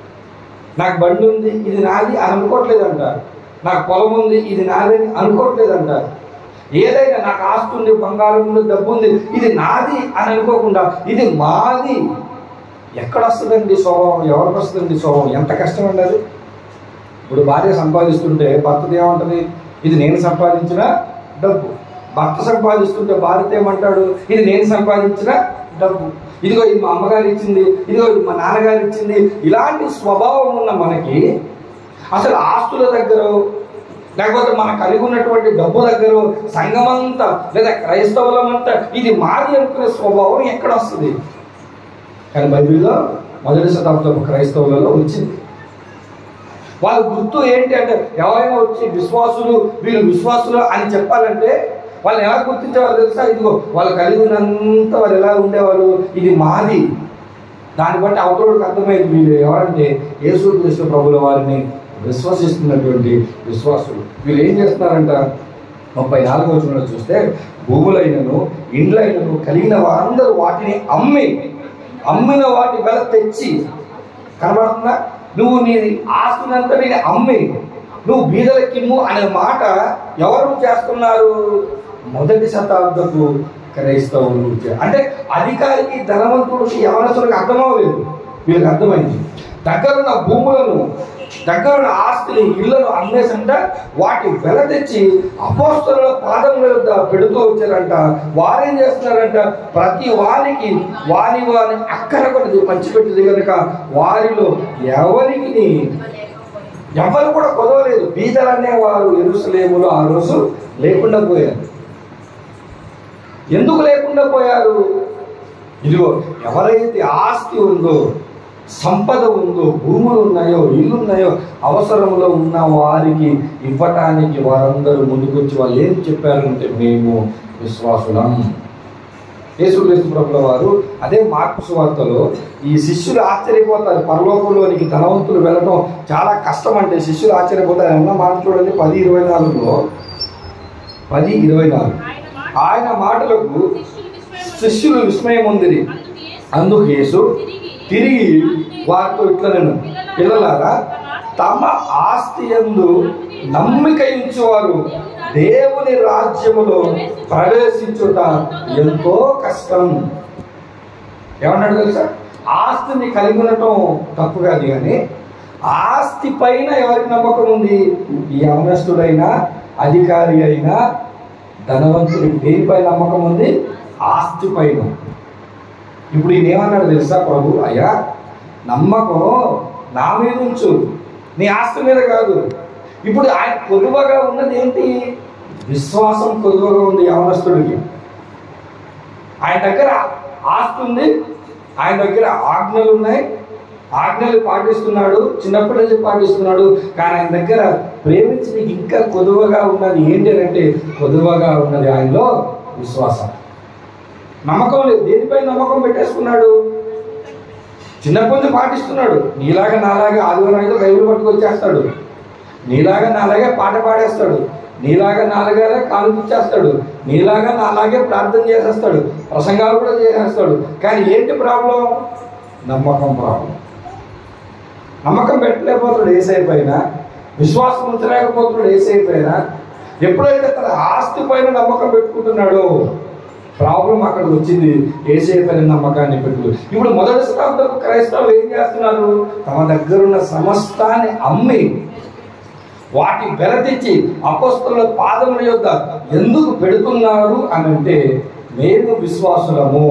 నాకు బండి ఉంది ఇది నాది అని అనుకోవట్లేదంట నాకు పొలం ఉంది ఇది నాది అని అనుకోవట్లేదంట ఏదైనా నాకు ఆస్తి ఉంది బంగారం ఉంది డబ్బు ఉంది ఇది నాది అని అనుకోకుండా ఇది మాది ఎక్కడ వస్తుందండి స్వభావం ఎవరికి వస్తుందండి స్వభావం ఎంత కష్టం అండి అది ఇప్పుడు భార్య సంపాదిస్తుంటే భర్తది ఏమంటది ఇది నేను సంపాదించిన డబ్బు భర్త సంపాదిస్తుంటే భార్య ఏమంటాడు ఇది నేను సంపాదించిన డబ్బు ఇదిగో ఇది మా అమ్మగారు ఇచ్చింది ఇదిగో ఇది మా నాన్నగారు ఇచ్చింది ఇలాంటి స్వభావం ఉన్న మనకి అసలు ఆస్తుల దగ్గర లేకపోతే మనం కలిగి ఉన్నటువంటి డబ్బు దగ్గర సంఘమంతా లేదా క్రైస్తవులమంతా ఇది మాది అనుకునే స్వభావం ఎక్కడ వస్తుంది కానీ బైబిల్లో మొదటి శతాబ్దపు క్రైస్తవులలో వచ్చింది వాళ్ళ గుర్తు ఏంటి అంటే ఎవరైనా వచ్చి విశ్వాసులు వీళ్ళు విశ్వాసులు అని చెప్పాలంటే వాళ్ళు ఎలా గుర్తించేవారు తెలుసా ఇదిగో వాళ్ళు కలిగి ఉన్నంత వాళ్ళు ఎలా ఉండేవారు ఇది మాది దాన్ని బట్టి అవతోడికి అర్థమైంది వీళ్ళు ఎవరంటే యేసు క్రీస్తు ప్రభుల వారిని విశ్వసిస్తున్నటువంటి విశ్వాసులు వీళ్ళు ఏం చేస్తున్నారంట ముప్పై నాలుగో వచనంలో చూస్తే భూములైనను ఇండ్లైనను కలిగిన వారందరూ వాటిని అమ్మి అమ్మిన వాటి వెల తెచ్చి కనబడుతుందా నువ్వు నీ ఆస్తులంతటిని అమ్మి నువ్వు బీదలకిమ్ము అనే మాట ఎవరు చేస్తున్నారు మొదటి శతాబ్దపు క్రైస్తవులు చే- అంటే అధికారికి ధనవంతుడికి యవనస్తులకు అర్థమవలేదు వీళ్ళకి అర్థమైంది దగ్గరున్న భూములను దగ్గరున్న ఆస్తిని ఇళ్లను అమ్మేసంట వాటి వెల తెచ్చి అపోస్తల పాదముల వద్ద పెడుతూ వచ్చారంట వారేం చేస్తున్నారంట ప్రతి వారికి వారి వారి అక్కర కొద్ది పంచిపెట్టింది కనుక వారిలో ఎవరికి ఎవరు కూడా కొదవలేదు బీదలనే వారు ఎరుసలేములో ఆ రోజు లేకుండా పోయారు ఎందుకు లేకుండా పోయారు ఇదిగో ఎవరైతే ఆస్తి ఉందో సంపద ఉందో భూములు ఉన్నాయో ఇల్లు ఉన్నాయో అవసరంలో ఉన్న వారికి ఇవ్వటానికి వారందరూ ముందుకొచ్చి వాళ్ళు ఏం చెప్పారంటే మేము విశ్వాసులం యేసుక్రీస్తు ప్రభుల వారు అదే మార్పు సువార్తలో ఈ శిష్యులు ఆశ్చర్యపోతారు పరలోకంలోనికి ధనవంతులు వెళ్ళడం చాలా కష్టం అంటే శిష్యులు ఆశ్చర్యపోతారు అన్న మాట చూడండి పది ఇరవై నాలుగులో పది ఇరవై నాలుగు ఆయన ఆయన మాట మాటలకు శిష్యులు విస్మయం శిష్యులు విస్మయం ఉందిరి అందుకు యేసు తిరిగి వారితో ఇట్లా నేను పిల్లలారా తమ ఆస్తి యందు నమ్మిక ఇచ్చేవారు దేవుని రాజ్యములో ప్రవేశించుట ఎంతో కష్టం ఏమన్నాడు తెలుసా ఆస్తిని కలిగి ఉండటం తప్పు కాదు కానీ ఆస్తి పైన ఎవరికి నమ్మకం ఉంది ఈ యవనస్తుడైనా అధికారి అయినా ధనవంతుడికి దేనిపై నమ్మకం ఉంది ఆస్తి పైన ఇప్పుడు ఈయన ఏమన్నాడు తెలుసా ప్రభు అయ్యా నమ్మకం నా మీద ఉంచు నీ ఆస్తి మీద కాదు ఇప్పుడు ఆయన కొలువగా ఉన్నది ఏంటి విశ్వాసం కొలువగా ఉంది యవనస్తుడికి ఆయన దగ్గర ఆస్తి ఉంది ఆయన దగ్గర ఆజ్ఞలు ఉన్నాయి ఆజ్ఞలు పాటిస్తున్నాడు చిన్నప్పటి నుంచి పాటిస్తున్నాడు కానీ ఆయన దగ్గర ప్రేమించి ఇంకా కొదువగా ఉన్నది ఏంటి అని అంటే కొదువగా ఉన్నది ఆయనలో విశ్వాసం నమ్మకం లేదు దేనిపై నమ్మకం పెట్టేసుకున్నాడు చిన్నప్పటి నుంచి పాటిస్తున్నాడు నీలాగా నాలాగా ఆదివారం అయితే బైబిల్ పట్టుకొచ్చేస్తాడు నీలాగా నాలాగే పాట పాడేస్తాడు నీలాగా నాలుగానే కాలు ఇచ్చేస్తాడు నీలాగా నాలాగే ప్రార్థన చేసేస్తాడు ప్రసంగాలు కూడా చేసేస్తాడు కానీ ఏంటి ప్రాబ్లం నమ్మకం ప్రాబ్లం నమ్మకం పెట్టలేకపోతున్నాడు ఏసై పైన విశ్వాసం ఉంచలేకపోతున్నాడు ఏసై పైన ఎప్పుడైతే తన ఆస్తి పైన నమ్మకం పెట్టుకుంటున్నాడో ప్రాబ్లం అక్కడికి వచ్చింది ఏసై పైన నమ్మకాన్ని పెట్టు ఇప్పుడు మొదటి శతాబ్దపు క్రైస్తవులు ఏం చేస్తున్నారు తమ దగ్గరున్న సమస్తాన్ని అమ్మి వాటి వెలతెచ్చి అపస్తుల పాదముల యొక్క ఎందుకు పెడుతున్నారు అని అంటే మేము విశ్వాసులము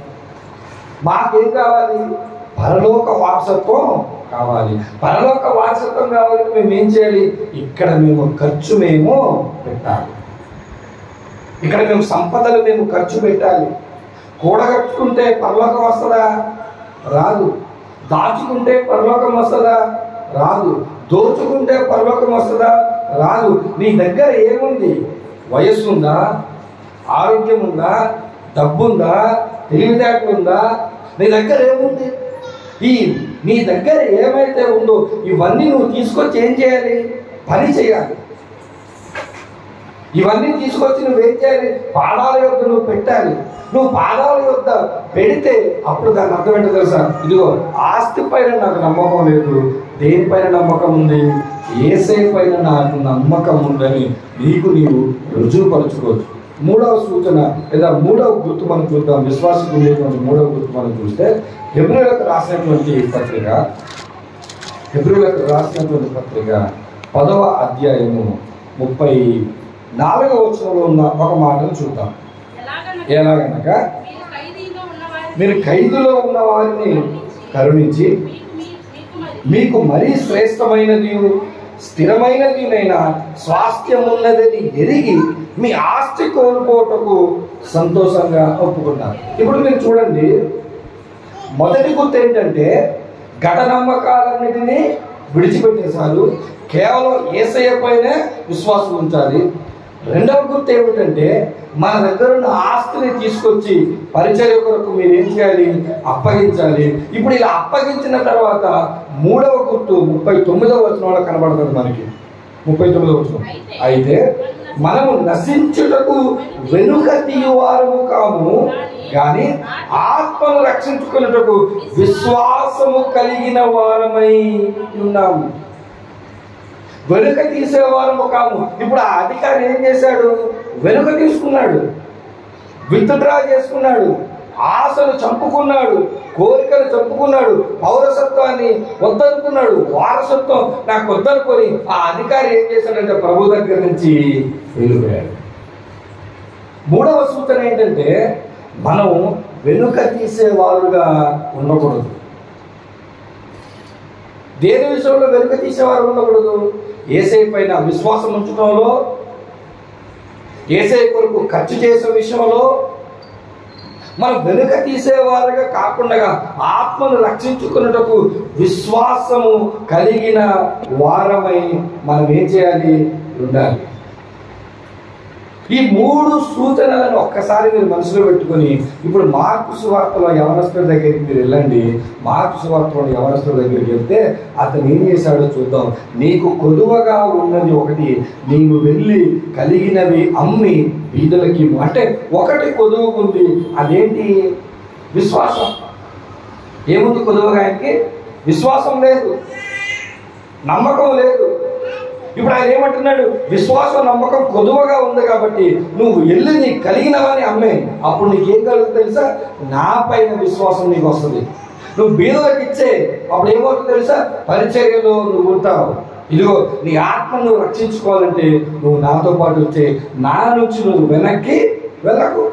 మాకేం కావాలి పరలోక వారసత్వం కావాలి పరలోక వారసత్వం కావాలంటే మేము ఏం చేయాలి ఇక్కడ మేము ఖర్చు మేము పెట్టాలి ఇక్కడ మేము సంపదలు మేము ఖర్చు పెట్టాలి కూడగట్టుకుంటే పరలోకం వస్తుందా రాదు దాచుకుంటే పరలోకం వస్తుందా రాదు దోచుకుంటే పరలోకం వస్తుందా రాదు నీ దగ్గర ఏముంది వయస్సు ఉందా ఆరోగ్యం ఉందా డబ్బుందా తెలివితేటలు ఉందా నీ దగ్గర ఏముంది ఈ నీ దగ్గర ఏమైతే ఉందో ఇవన్నీ నువ్వు తీసుకొచ్చి ఏం చేయాలి పని చేయాలి ఇవన్నీ తీసుకొచ్చి నువ్వేం చేయాలి పాదాల యొక్క నువ్వు పెట్టాలి నువ్వు పాదాల యొక్క పెడితే అప్పుడు దాని అర్థం ఏంటో తెలుసా ఇదిగో ఆస్తి పైన నాకు నమ్మకం లేదు దేనిపైన నమ్మకం ఉంది ఏసై పైన నాకు నమ్మకం ఉందని నీకు నీవు రుజువుపరచుకోవచ్చు మూడవ సూచన లేదా మూడవ గుర్తు మనం చూద్దాం విశ్వాసం ఉండేటువంటి మూడవ గుర్తు మనం చూస్తే హెబ్రిలకు రాసినటువంటి పత్రిక హెబ్రిలకు రాసినటువంటి పత్రిక పదవ అధ్యాయము ముప్పై నాలుగవ వచనంలో ఉన్న ఒక మాటను చూద్దాం ఎలాగనగా ఎలాగనగా మీరు ఖైదీలో ఉన్నవారిని మీరు ఖైదులో ఉన్న వారిని కరుణించి మీకు మీ- మీకు మరి మీకు మరీ శ్రేష్టమైనది స్థిరమైనదినైనా స్వాస్థ్యం ఉన్నదని ఎరిగి మీ ఆస్తి కోల్పోటకు సంతోషంగా ఒప్పుకున్నారు ఇప్పుడు మీరు చూడండి మొదటి గుర్తు ఏంటంటే ఘట నమ్మకాలన్నిటినీ విడిచిపెట్టేశారు కేవలం ఏసయ్య పైనే విశ్వాసం ఉంచాలి రెండవ గుర్తు ఏమిటంటే మన దగ్గర ఉన్న ఆస్తిని తీసుకొచ్చి పరిచర్య కొరకు మీరు ఏం చేయాలి అప్పగించాలి ఇప్పుడు ఇలా అప్పగించిన తర్వాత మూడవ గుర్తు ముప్పై తొమ్మిదవ వచనంలో కనబడుతుంది మనకి ముప్పై తొమ్మిదవ వచనం అయితే మనము నశించుటకు వెనుక తీయువారము కాము కానీ ఆత్మను రక్షించుకున్నటకు విశ్వాసము కలిగిన వారమై ఉన్నాము వెనుక తీసేవారము కాము ఇప్పుడు ఆ అధికారి ఏం చేశాడు వెనుక తీసుకున్నాడు విత్డ్రా చేసుకున్నాడు ఆశను చంపుకున్నాడు కోరికలు చంపుకున్నాడు పౌరసత్వాన్ని వద్దనుకున్నాడు వారసత్వం నాకు వద్దనుకొని ఆ అధికారి ఏం చేశాడంటే ప్రభు దగ్గర నుంచి వెళ్ళిపోయాడు మూడవ సూచన ఏంటంటే మనం వెనుక తీసేవారుగా ఉండకూడదు దేని విషయంలో వెనుక తీసేవారు ఉండకూడదు ఏసై పైన విశ్వాసం ఉంచడంలో ఏసై కొరకు ఖర్చు చేసే విషయంలో మనం వెనుక తీసేవారుగా కాకుండా ఆత్మను రక్షించుకున్నటకు విశ్వాసము కలిగిన వారమై మనం ఏం చేయాలి ఉండాలి ఈ మూడు సూచనలను ఒక్కసారి మీరు మనసులో పెట్టుకొని ఇప్పుడు మార్పు సువార్తలో యవనస్తుల దగ్గరికి మీరు వెళ్ళండి మార్పు సువార్తలో యవనస్తుల దగ్గరికి వెళ్తే అతను ఏం చేశాడో చూద్దాం నీకు కొలువగా ఉన్నది ఒకటి నీవు వెళ్ళి కలిగినవి అమ్మి బీదలకి ఇవ్వు. అంటే ఒకటి కొదువు ఉంది అదేంటి విశ్వాసం ఏముంది కొదువగా ఆయనకి విశ్వాసం లేదు నమ్మకం లేదు ఇప్పుడు ఆయన ఏమంటున్నాడు విశ్వాసం నమ్మకం కొదువగా ఉంది కాబట్టి నువ్వు వెళ్ళి నీకు కలిగినవని అమ్మే అప్పుడు నీకు ఏం కలుగుతుంది తెలుసా నా పైన విశ్వాసం నీకు వస్తుంది నువ్వు బీదలకు ఇచ్చే అప్పుడు ఏమవుతుంది తెలుసా పరిచర్యలో నువ్వు ఉంటావు ఇదిగో నీ ఆత్మ నువ్వు రక్షించుకోవాలంటే నువ్వు నాతో పాటు వచ్చే నా నుంచి నువ్వు వెనక్కి వెళ్ళకు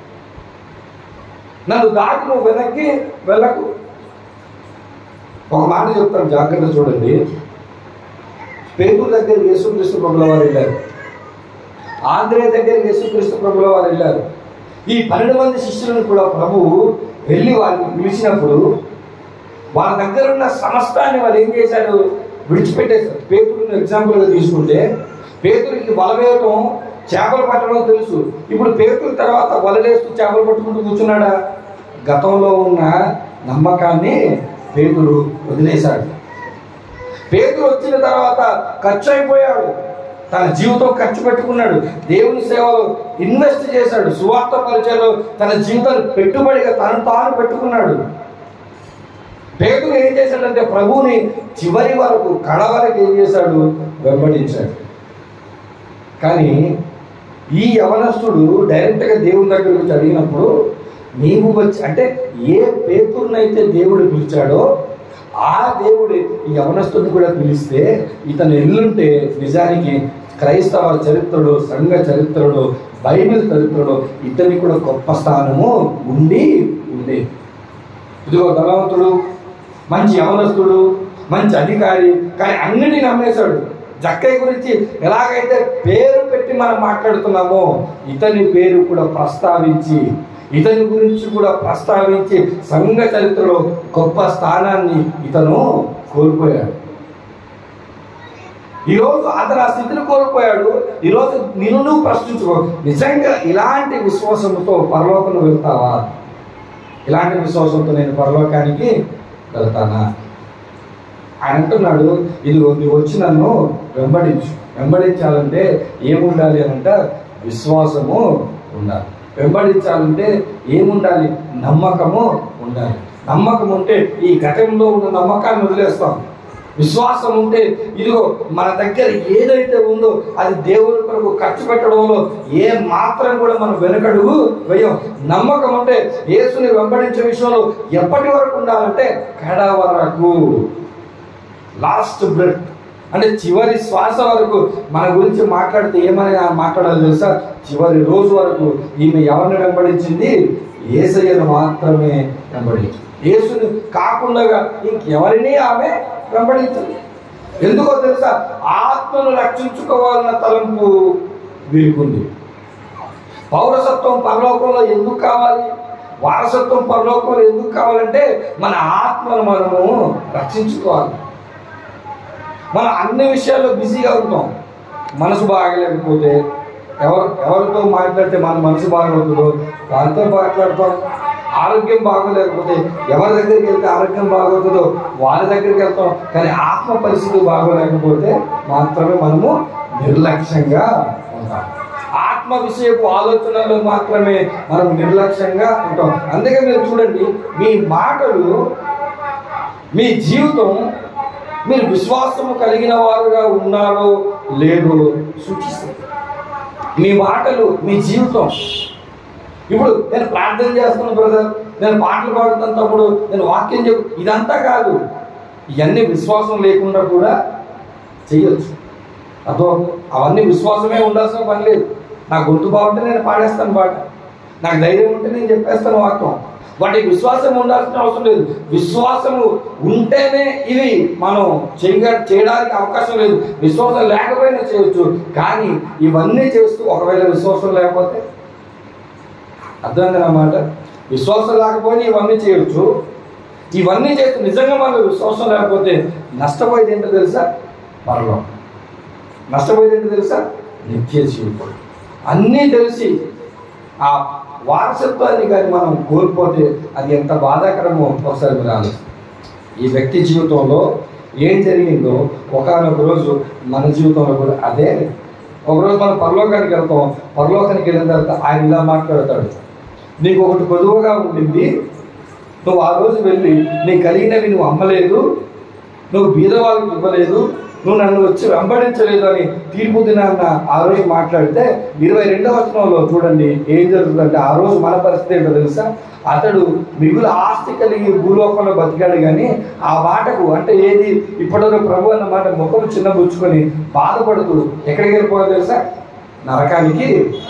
నన్ను దాటి నువ్వు వెనక్కి వెళ్ళకు ఒక మాట చెప్తాను జాగ్రత్త చూడండి పేదూరు దగ్గర యేసుక్రీస్తు ప్రభుల వారు వెళ్ళారు ఆంధ్రే దగ్గర యేసుక్రీస్తు ప్రభుల వారు వెళ్ళారు ఈ పన్నెండు మంది శిష్యులను కూడా ప్రభు వెళ్ళి వారిని పిలిచినప్పుడు వాళ్ళ దగ్గర ఉన్న సమస్తాన్ని వాళ్ళు ఏం చేశారు విడిచిపెట్టేశారు పేతురుని ఎగ్జాంపుల్గా తీసుకుంటే పేతురికి వల వేయటం చేపలు పట్టడం తెలుసు ఇప్పుడు పేతురు తర్వాత వలలేస్తూ చేపలు పట్టుకుంటూ కూర్చున్నాడా గతంలో ఉన్న నమ్మకాన్ని పేతురు వదిలేశాడు పేతురు వచ్చిన తర్వాత ఖర్చు అయిపోయాడు తన జీవితం ఖర్చు పెట్టుకున్నాడు దేవుని సేవలో ఇన్వెస్ట్ చేశాడు సువార్త పరిచయంలో తన జీవితాన్ని పెట్టుబడిగా తనను తాను పెట్టుకున్నాడు పేతురు ఏం చేశాడంటే ప్రభువుని చివరి వరకు కడ వరకు ఏం చేశాడు వెంబడించాడు కానీ ఈ యవనస్తుడు డైరెక్ట్గా దేవుని దగ్గరికి వచ్చి అడిగినప్పుడు నీవు వచ్చి అంటే ఏ పేతురునైతే దేవుడు పిలిచాడో ఆ దేవుడు ఈ యవనస్తుడిని కూడా పిలిస్తే ఇతను ఎల్లుంటే నిజానికి క్రైస్తవ చరిత్రలో సంఘ చరిత్రలో బైబిల్ చరిత్రలో ఇతనికి కూడా గొప్ప స్థానము ఉండి ఉండేది ఇదిగో ధనవంతుడు మంచి యవనస్తుడు మంచి అధికారి కానీ అన్నిటిని నమ్మేశాడు జక్కయ్య గురించి ఎలాగైతే పేరు పెట్టి మనం మాట్లాడుతున్నామో ఇతని పేరు కూడా ప్రస్తావించి ఇతని గురించి కూడా ప్రస్తావించి సంఘ చరిత్రలో గొప్ప స్థానాన్ని ఇతను కోల్పోయాడు ఈరోజు అతను ఆ స్థితిని కోల్పోయాడు ఈరోజు నిన్ను నువ్వు ప్రశ్నించుకో నిజంగా ఇలాంటి విశ్వాసంతో పరలోకం వెళ్తావా ఇలాంటి విశ్వాసంతో నేను పరలోకానికి వెళ్తానా ఆయన అంటున్నాడు ఇదిగో నువ్వు వచ్చి నన్ను వెంబడించు వెంబడించాలంటే ఏముండాలి అని అంటే విశ్వాసము ఉండాలి వెంబడించాలంటే ఏముండాలి నమ్మకము ఉండాలి నమ్మకం ఉంటే ఈ గతంలో ఉన్న నమ్మకాన్ని వదిలేస్తాం విశ్వాసం ఉంటే ఇదిగో మన దగ్గర ఏదైతే ఉందో అది దేవుని కొరకు ఖర్చు పెట్టడంలో ఏ మాత్రం కూడా మనం వెనకడుగు వేయం నమ్మకం ఉంటే యేసుని వెంబడించే విషయంలో ఎప్పటి వరకు ఉండాలంటే కడ వరకు లాస్ట్ బ్రెత్ అంటే చివరి శ్వాస వరకు మన గురించి మాట్లాడితే ఏమని మాట్లాడాలి తెలుసా చివరి రోజు వరకు ఈమె ఎవరిని వెంబడించింది ఏసయ్యను మాత్రమే వెంబడించింది యేసుని కాకుండా ఇంకెవరిని ఆమె వెంబడించదు ఎందుకో తెలుసా ఆత్మను రక్షించుకోవాలన్న తలంపు వీరికుంది పౌరసత్వం పరలోకంలో ఎందుకు కావాలి వారసత్వం పరలోకంలో ఎందుకు కావాలంటే మన ఆత్మను మనము రక్షించుకోవాలి మనం అన్ని విషయాల్లో బిజీగా ఉంటాం మనసు బాగలేకపోతే ఎవరు ఎవరితో మాట్లాడితే మన మనసు బాగవుతుందో వారితో మాట్లాడతాం ఆరోగ్యం బాగోలేకపోతే ఎవరి దగ్గరికి వెళ్తే ఆరోగ్యం బాగవుతుందో వారి దగ్గరికి వెళ్తాం కానీ ఆత్మ పరిస్థితి బాగోలేకపోతే మాత్రమే మనము నిర్లక్ష్యంగా ఉంటాం ఆత్మ విషయపు ఆలోచనలు మాత్రమే మనం నిర్లక్ష్యంగా ఉంటాం అందుకే మీరు చూడండి మీ మాటలు మీ జీవితం మీరు విశ్వాసము కలిగిన వారుగా ఉన్నారో లేదో సూచిస్తుంది మీ మాటలు మీ జీవితం ఇప్పుడు నేను ప్రార్థన చేస్తున్నాను బ్రదర్ నేను పాటలు పాడుతున్న తప్పుడు నేను వాక్యం చెప్పు ఇదంతా కాదు ఇవన్నీ విశ్వాసం లేకుండా కూడా చేయొచ్చు అదో అవన్నీ విశ్వాసమే ఉండాల్సిన పని లేదు నా గొంతు బాగుంటే నేను పాడేస్తాను పాట నాకు ధైర్యం ఉంటే నేను చెప్పేస్తాను వాక్యం వాటికి విశ్వాసం ఉండాల్సిన అవసరం లేదు విశ్వాసము ఉంటేనే ఇవి మనం చేయగా చేయడానికి అవకాశం లేదు విశ్వాసం లేకపోయినా చేయొచ్చు కానీ ఇవన్నీ చేస్తూ ఒకవేళ విశ్వాసం లేకపోతే అర్థమైంది నా మాట విశ్వాసం లేకపోయినా ఇవన్నీ చేయొచ్చు ఇవన్నీ చేస్తూ నిజంగా మనకు విశ్వాసం లేకపోతే నష్టపోయేది ఏంటో తెలుసా మరణం నష్టపోయేది ఏంటో తెలుసా నిత్య జీవితం అన్నీ తెలిసి ఆ వారసత్వాన్ని కానీ మనం కోల్పోతే అది ఎంత బాధాకరమో ఒకసారి మీరు ఆలోచించండి. ఈ వ్యక్తి జీవితంలో ఏం జరిగిందో ఒకనొక రోజు మన జీవితంలో కూడా అదే ఒకరోజు మనం పరలోకానికి వెళ్తాం పరలోకానికి వెళ్ళిన తర్వాత ఆయన ఇలా మాట్లాడతాడు నీకు ఒకటి కొదువుగా ఉండింది నువ్వు ఆ రోజు వెళ్ళి నీకు కలిగినవి నువ్వు అమ్మలేదు నువ్వు బీద వాళ్ళకి ఇవ్వలేదు నువ్వు నన్ను వచ్చి వెంబడించలేదు అని తీర్పు దినాన్న ఆ రోజు మాట్లాడితే ఇరవై రెండవ వచనంలో చూడండి ఏం జరుగుతుందంటే ఆ రోజు మన పరిస్థితి ఏంటో తెలుసా అతడు మిగులు ఆస్తి కలిగి భూలోకంలో బతికాడు కానీ ఆ మాటకు అంటే ఏది ఇప్పటివరకు ప్రభు అన్న మాట ముఖం చిన్నబుచ్చుకొని బాధపడుతూ ఎక్కడికి వెళ్ళిపోయాడు తెలుసా నరకానికి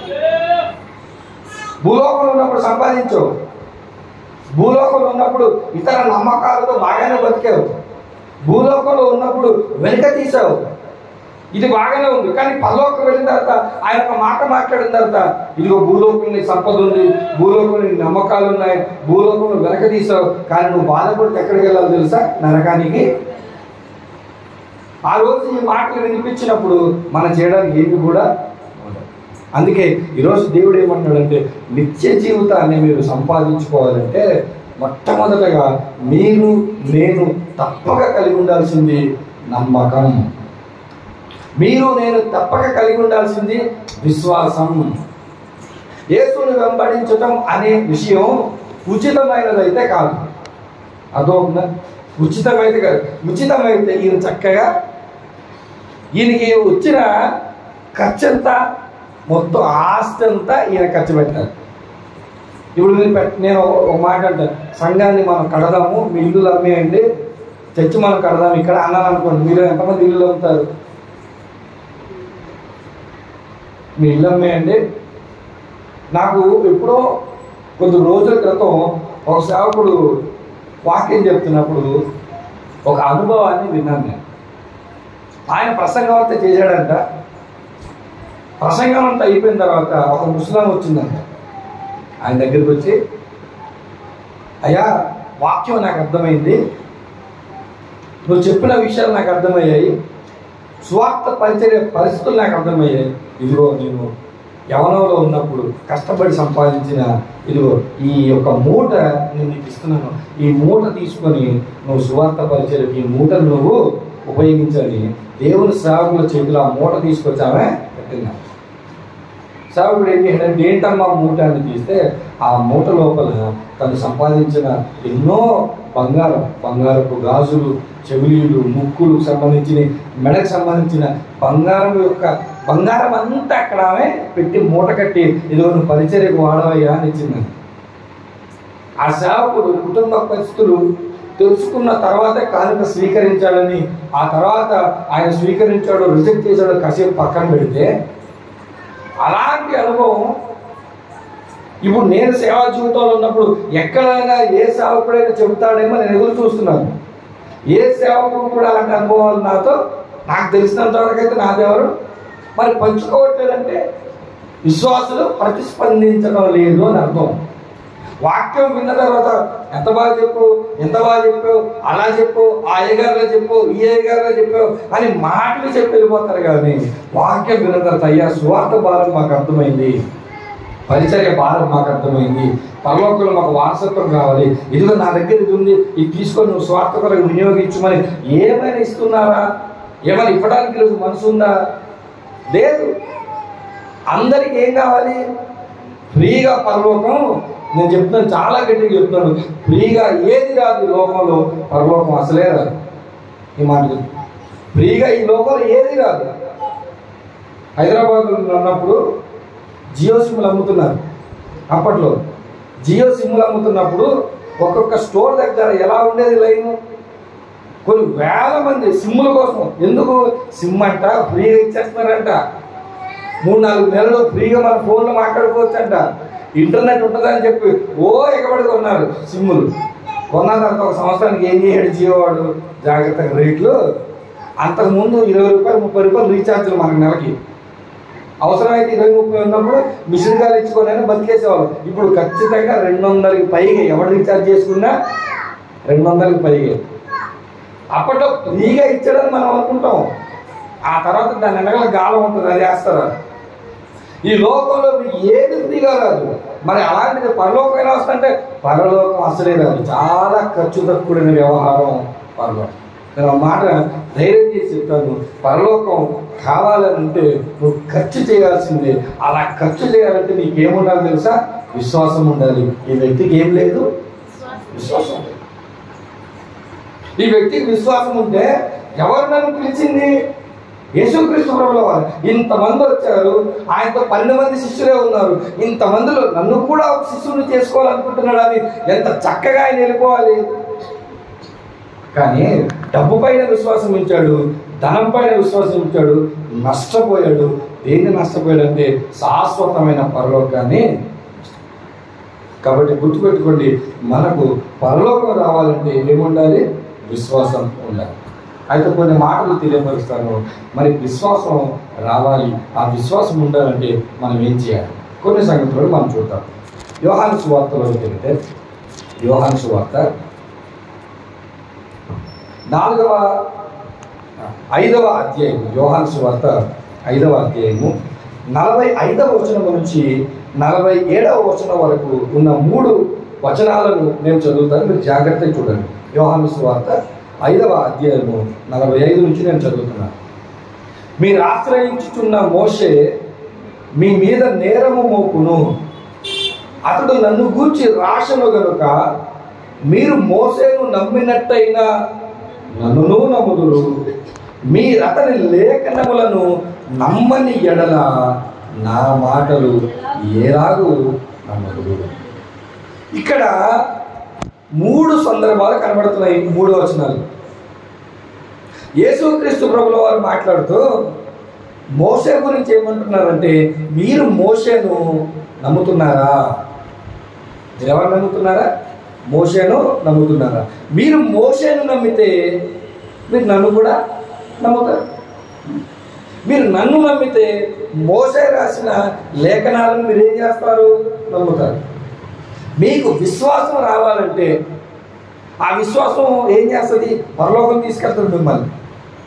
భూలోకంలో ఉన్నప్పుడు సంపాదించవు భూలోకంలో ఉన్నప్పుడు ఇతర నమ్మకాలతో బాగానే బతికావు భూలోకంలో ఉన్నప్పుడు వెనుక తీసావు ఇది బాగానే ఉంది కానీ పరలోకం వెళ్ళిన తర్వాత ఆయన ఒక మాట మాట్లాడిన తర్వాత ఇదిగో భూలోకంలో నీకు సంపద ఉంది భూలోకంలో నీకు నమ్మకాలు ఉన్నాయి భూలోకంలో వెనక తీసావు కానీ నువ్వు బాధపడితే ఎక్కడికి వెళ్ళాలి తెలుసా నరకానికి ఆ రోజు ఈ మాటలు వినిపించినప్పుడు మనం చేయడానికి ఏమి కూడా ఉండదు. అందుకే ఈరోజు దేవుడు ఏమంటాడంటే నిత్య జీవితాన్ని మీరు సంపాదించుకోవాలంటే మొట్టమొదటగా మీరు నేను తప్పక కలిగి ఉండాల్సింది నమ్మకం మీరు నేను తప్పక కలిగి ఉండాల్సింది విశ్వాసం యేసుని వెంబడించటం అనే విషయం ఉచితమైనదైతే కాదు అదో ఉచితమైతే కాదు ఉచితమైతే ఈయన చక్కగా ఈయనకి వచ్చిన ఖర్చు ఎంత మొత్తం ఆస్తి అంతా ఈయన ఖర్చు పెట్టారు ఇప్పుడు మీరు పెట్ నేను ఒక మాట అంటాను సంఘాన్ని మనం కడదాము మీ ఇల్లులు అమ్మేయండి చర్చి మనం కడదాం ఇక్కడ అన్నాను అనుకోండి మీరు ఎంతమంది ఇల్లు అమ్ముతారు మీ ఇల్లు అమ్మేయండి నాకు ఎప్పుడో కొద్ది రోజుల క్రితం ఒక సేవకుడు వాక్యం చెప్తున్నప్పుడు ఒక అనుభవాన్ని విన్నాను నేను ఆయన ప్రసంగం అంతా చేశాడంట ప్రసంగం అంతా అయిపోయిన తర్వాత ఒక ముస్లాం వచ్చిందంట ఆయన దగ్గరికి వచ్చి అయ్యా వాక్యం నాకు అర్థమైంది నువ్వు చెప్పిన విషయాలు నాకు అర్థమయ్యాయి స్వార్థ పరిచర్య పరిస్థితులు నాకు అర్థమయ్యాయి ఇదిగో నేను యవనంలో ఉన్నప్పుడు కష్టపడి సంపాదించిన ఇదిగో ఈ యొక్క మూట నేను నీకు ఇస్తున్నాను ఈ మూట తీసుకొని నువ్వు సువార్త పరిచయకి ఈ మూటను నువ్వు ఉపయోగించాలి దేవుని సేవకుల చేతిలో ఆ మూట తీసుకొచ్చామే పెట్టినా సేవకుడు ఏం చేశాడంటే ఏంటమ్మా మూట అని తీస్తే ఆ మూట లోపల తను సంపాదించిన ఎన్నో బంగారం బంగారపు గాజులు చెవిలీలు ముక్కులు సంబంధించిన మెడకు సంబంధించిన బంగారం యొక్క బంగారం అంతా అక్కడ ఆమె పెట్టి మూట కట్టి ఇదిగో నువ్వు పరిచర్యకు వాడవయ్యా అని ఇచ్చింది ఆ సేవకుడు కుటుంబ పరిస్థితులు తెలుసుకున్న తర్వాత కానుక స్వీకరించాలని ఆ తర్వాత ఆయన స్వీకరించాడు రిజెక్ట్ చేశాడు కాసేపు పక్కన పెడితే అలాంటి అనుభవం ఇప్పుడు నేను సేవా జీవితంలో ఉన్నప్పుడు ఎక్కడైనా ఏ సేవకుడైనా చెబుతాడేమో నేను ఎదురు చూస్తున్నాను ఏ సేవకుడు కూడా అలాంటి అనుభవాలు నాతో నాకు తెలిసినంత వరకు అయితే నాదెవరు మరి పంచుకోవట్లేదంటే విశ్వాసులు ప్రతిస్పందించడం లేదు అని అర్థం వాక్యం విన్న తర్వాత ఎంత బాగా చెప్పు ఎంత బాగా చెప్పావు అలా చెప్పు ఆ అయ్యగారులో చెప్పు ఈ అయ్యగారులో చెప్పావు అని మాటలు చెప్పి వెళ్ళిపోతారు కానీ వాక్యం విన్న తర్వాత అయ్యా స్వార్థ భారం మాకు అర్థమైంది పరిచర్య భారం మాకు అర్థమైంది పరలోకంలో మాకు వారసత్వం కావాలి ఇదిగో నా దగ్గర ఇది ఉంది ఇది తీసుకొని నువ్వు స్వార్థ కొరకు వినియోగించమని ఏమైనా ఇస్తున్నారా ఏమైనా ఇవ్వడానికి ఈరోజు మనసు ఉందా లేదు అందరికి ఏం కావాలి ఫ్రీగా పరలోకం నేను చెప్తున్నాను చాలా గట్టిగా చెప్తున్నాను ఫ్రీగా ఏది రాదు ఈ లోకంలో పరలోకం అసలే రాదు ఈ మాట చెప్తున్నా. ఫ్రీగా ఈ లోకంలో ఏది రాదు హైదరాబాద్లో ఉన్నప్పుడు జియో సిమ్లు అమ్ముతున్నారు అప్పట్లో జియో సిమ్లు అమ్ముతున్నప్పుడు ఒక్కొక్క స్టోర్ దగ్గర ఎలా ఉండేది లైన్ కొన్ని వేల మంది సిమ్ముల కోసం ఎందుకు సిమ్ అంట ఫ్రీగా ఇచ్చేస్తున్నారంట మూడు నాలుగు నెలలు ఫ్రీగా మన ఫోన్లో మాట్లాడుకోవచ్చు అంట ఇంటర్నెట్ ఉంటుందని చెప్పి ఓ ఎగబడి కొన్నారు సిమ్ములు కొన్న తర్వాత ఒక సంవత్సరానికి ఏం చేయాడు జియో వాడు జాగ్రత్తగా రేట్లు అంతకుముందు ఇరవై రూపాయలు ముప్పై రూపాయలు రీఛార్జ్లు మనకి నెలకి అవసరమైతే ఇరవై ముప్పై ఉన్నప్పుడు మిషన్ కాల్ ఇచ్చుకొని బతికేసేవాళ్ళు ఇప్పుడు ఖచ్చితంగా రెండు వందలకి పైగా ఎవడు రీఛార్జ్ చేసుకున్నా రెండు వందలకి పైగా అప్పట్లో ఫ్రీగా ఇచ్చాడని మనం అనుకుంటాం ఆ తర్వాత దాని వెనకాల గాలం ఉంటుంది అది వేస్తారా ఈ లోకంలో మీకు ఏది ఫ్రీగా రాదు మరి అలాంటిది పరలోకం ఎలా వస్తుందంటే పరలోకం అసలే రాదు చాలా ఖర్చు తక్కువైన వ్యవహారం పరలోకం నేను ఆ మాట ధైర్యం చేసి చెప్తాను పరలోకం కావాలంటే నువ్వు ఖర్చు చేయాల్సిందే అలా ఖర్చు చేయాలంటే నీకేముండాలి తెలుసా విశ్వాసం ఉండాలి ఈ వ్యక్తికి ఏం లేదు విశ్వాసం లేదు. ఈ వ్యక్తికి విశ్వాసం ఉంటే ఎవరు నన్ను పిలిచింది యేసుక్రీస్తు ప్రభుల వారు ఇంతమంది వచ్చారు ఆయనతో పన్నెండు మంది శిష్యులే ఉన్నారు ఇంతమందిలో నన్ను కూడా ఒక శిష్యుని చేసుకోవాలనుకుంటున్నాడు అని ఎంత చక్కగా ఆయన వెళ్ళిపోవాలి కానీ డబ్బు పైన విశ్వాసం ఉంచాడు ధనం పైన విశ్వాసం ఉంచాడు నష్టపోయాడు దేన్ని నష్టపోయాడంటే శాశ్వతమైన పరలోకాన్ని కాబట్టి గుర్తుపెట్టుకోండి మనకు పరలోకం రావాలంటే ఏముండాలి విశ్వాసం ఉండాలి అయితే కొన్ని మాటలు తెలియపరుస్తాను మరి విశ్వాసం రావాలి ఆ విశ్వాసం ఉండాలంటే మనం ఏం చేయాలి కొన్ని సంగతులను మనం చూద్దాం యోహాను సువార్తలోకి వెళ్తే యోహాను సువార్త నాలుగవ ఐదవ అధ్యాయము యోహాను సువార్త ఐదవ అధ్యాయము నలభై ఐదవ వచనం నుంచి నలభై ఏడవ వచనం వరకు ఉన్న మూడు వచనాలను నేను చదువుతాను మీరు జాగ్రత్తగా చూడండి యోహాను సువార్త ఐదవ అధ్యాయము నలభై ఐదు నుంచి నేను చదువుతున్నాను మీరు ఆశ్రయించుచున్న మోషే మీ మీద నేరము మోపును అతడు నన్ను గూర్చి రాశను గనుక మీరు మోసేను నమ్మినట్టయినా నన్నును నమ్ముదురు మీరు అతని లేఖనములను నమ్మని ఎడల నా మాటలు ఏలాగు నమ్మదురు ఇక్కడ మూడు సందర్భాలు కనబడుతున్నాయి మూడు వచనాలు యేసుక్రీస్తు ప్రభుల వారు మాట్లాడుతూ మోసే గురించి ఏమంటున్నారంటే మీరు మోసేను నమ్ముతున్నారా మీరు ఎవరు నమ్ముతున్నారా మోసేను నమ్ముతున్నారా మీరు మోసేను నమ్మితే మీరు నన్ను కూడా నమ్ముతారు మీరు నన్ను నమ్మితే మోసే రాసిన లేఖనాలను మీరు ఏం చేస్తారు నమ్ముతారు మీకు విశ్వాసం రావాలంటే ఆ విశ్వాసం ఏం చేస్తుంది పరలోకం తీసుకెళ్తుంది మిమ్మల్ని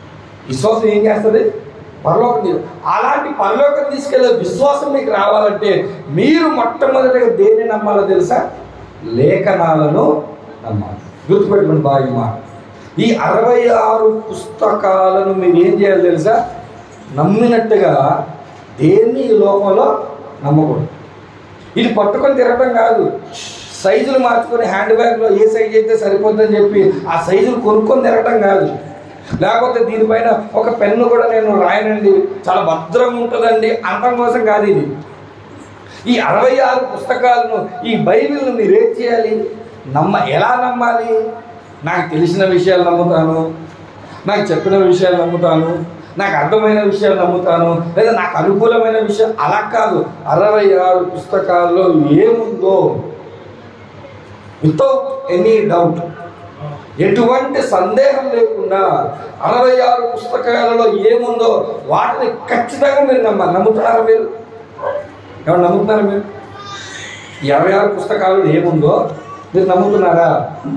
విశ్వాసం ఏం చేస్తుంది పరలోకం తీ- అలాంటి పరలోకం తీసుకెళ్ళే విశ్వాసం మీకు రావాలంటే మీరు మొట్టమొదటిగా దేన్ని నమ్మాలో తెలుసా లేఖనాలను నమ్మాలి గుర్తుపెట్టుకుని బాగా ఈ మాట ఈ అరవై ఆరు పుస్తకాలను మీరు ఏం చేయాలి తెలుసా నమ్మినట్టుగా దేన్ని ఈ లోకంలో నమ్మకూడదు ఇది పట్టుకొని తిరగటం కాదు సైజులు మార్చుకొని హ్యాండ్ బ్యాగ్లో ఏ సైజ్ అయితే సరిపోద్దని చెప్పి ఆ సైజులు కొనుక్కొని తిరగటం కాదు లేకపోతే దీనిపైన ఒక పెన్ను కూడా నేను రాయనండి చాలా భద్రంగా ఉంటుందండి అంతం కోసం కాదు ఇది ఈ అరవై ఆరు పుస్తకాలను ఈ బైబిల్ను మీరు ఏం చేయాలి నమ్మ ఎలా నమ్మాలి నాకు తెలిసిన విషయాలు నమ్ముతాను నాకు చెప్పిన విషయాలు నమ్ముతాను నాకు అర్థమైన విషయాలు నమ్ముతాను లేదా నాకు అనుకూలమైన విషయం అలా కాదు అరవై ఆరు పుస్తకాల్లో ఏముందో వితౌట్ ఎనీ డౌట్ ఎటువంటి సందేహం లేకుండా అరవై ఆరు పుస్తకాలలో ఏముందో వాటిని ఖచ్చితంగా మీరు నమ్మాలి నమ్ముతున్నారా మీరు ఎవరు నమ్ముతున్నారా మీరు ఈ అరవై ఆరు పుస్తకాలు ఏముందో మీరు నమ్ముతున్నారా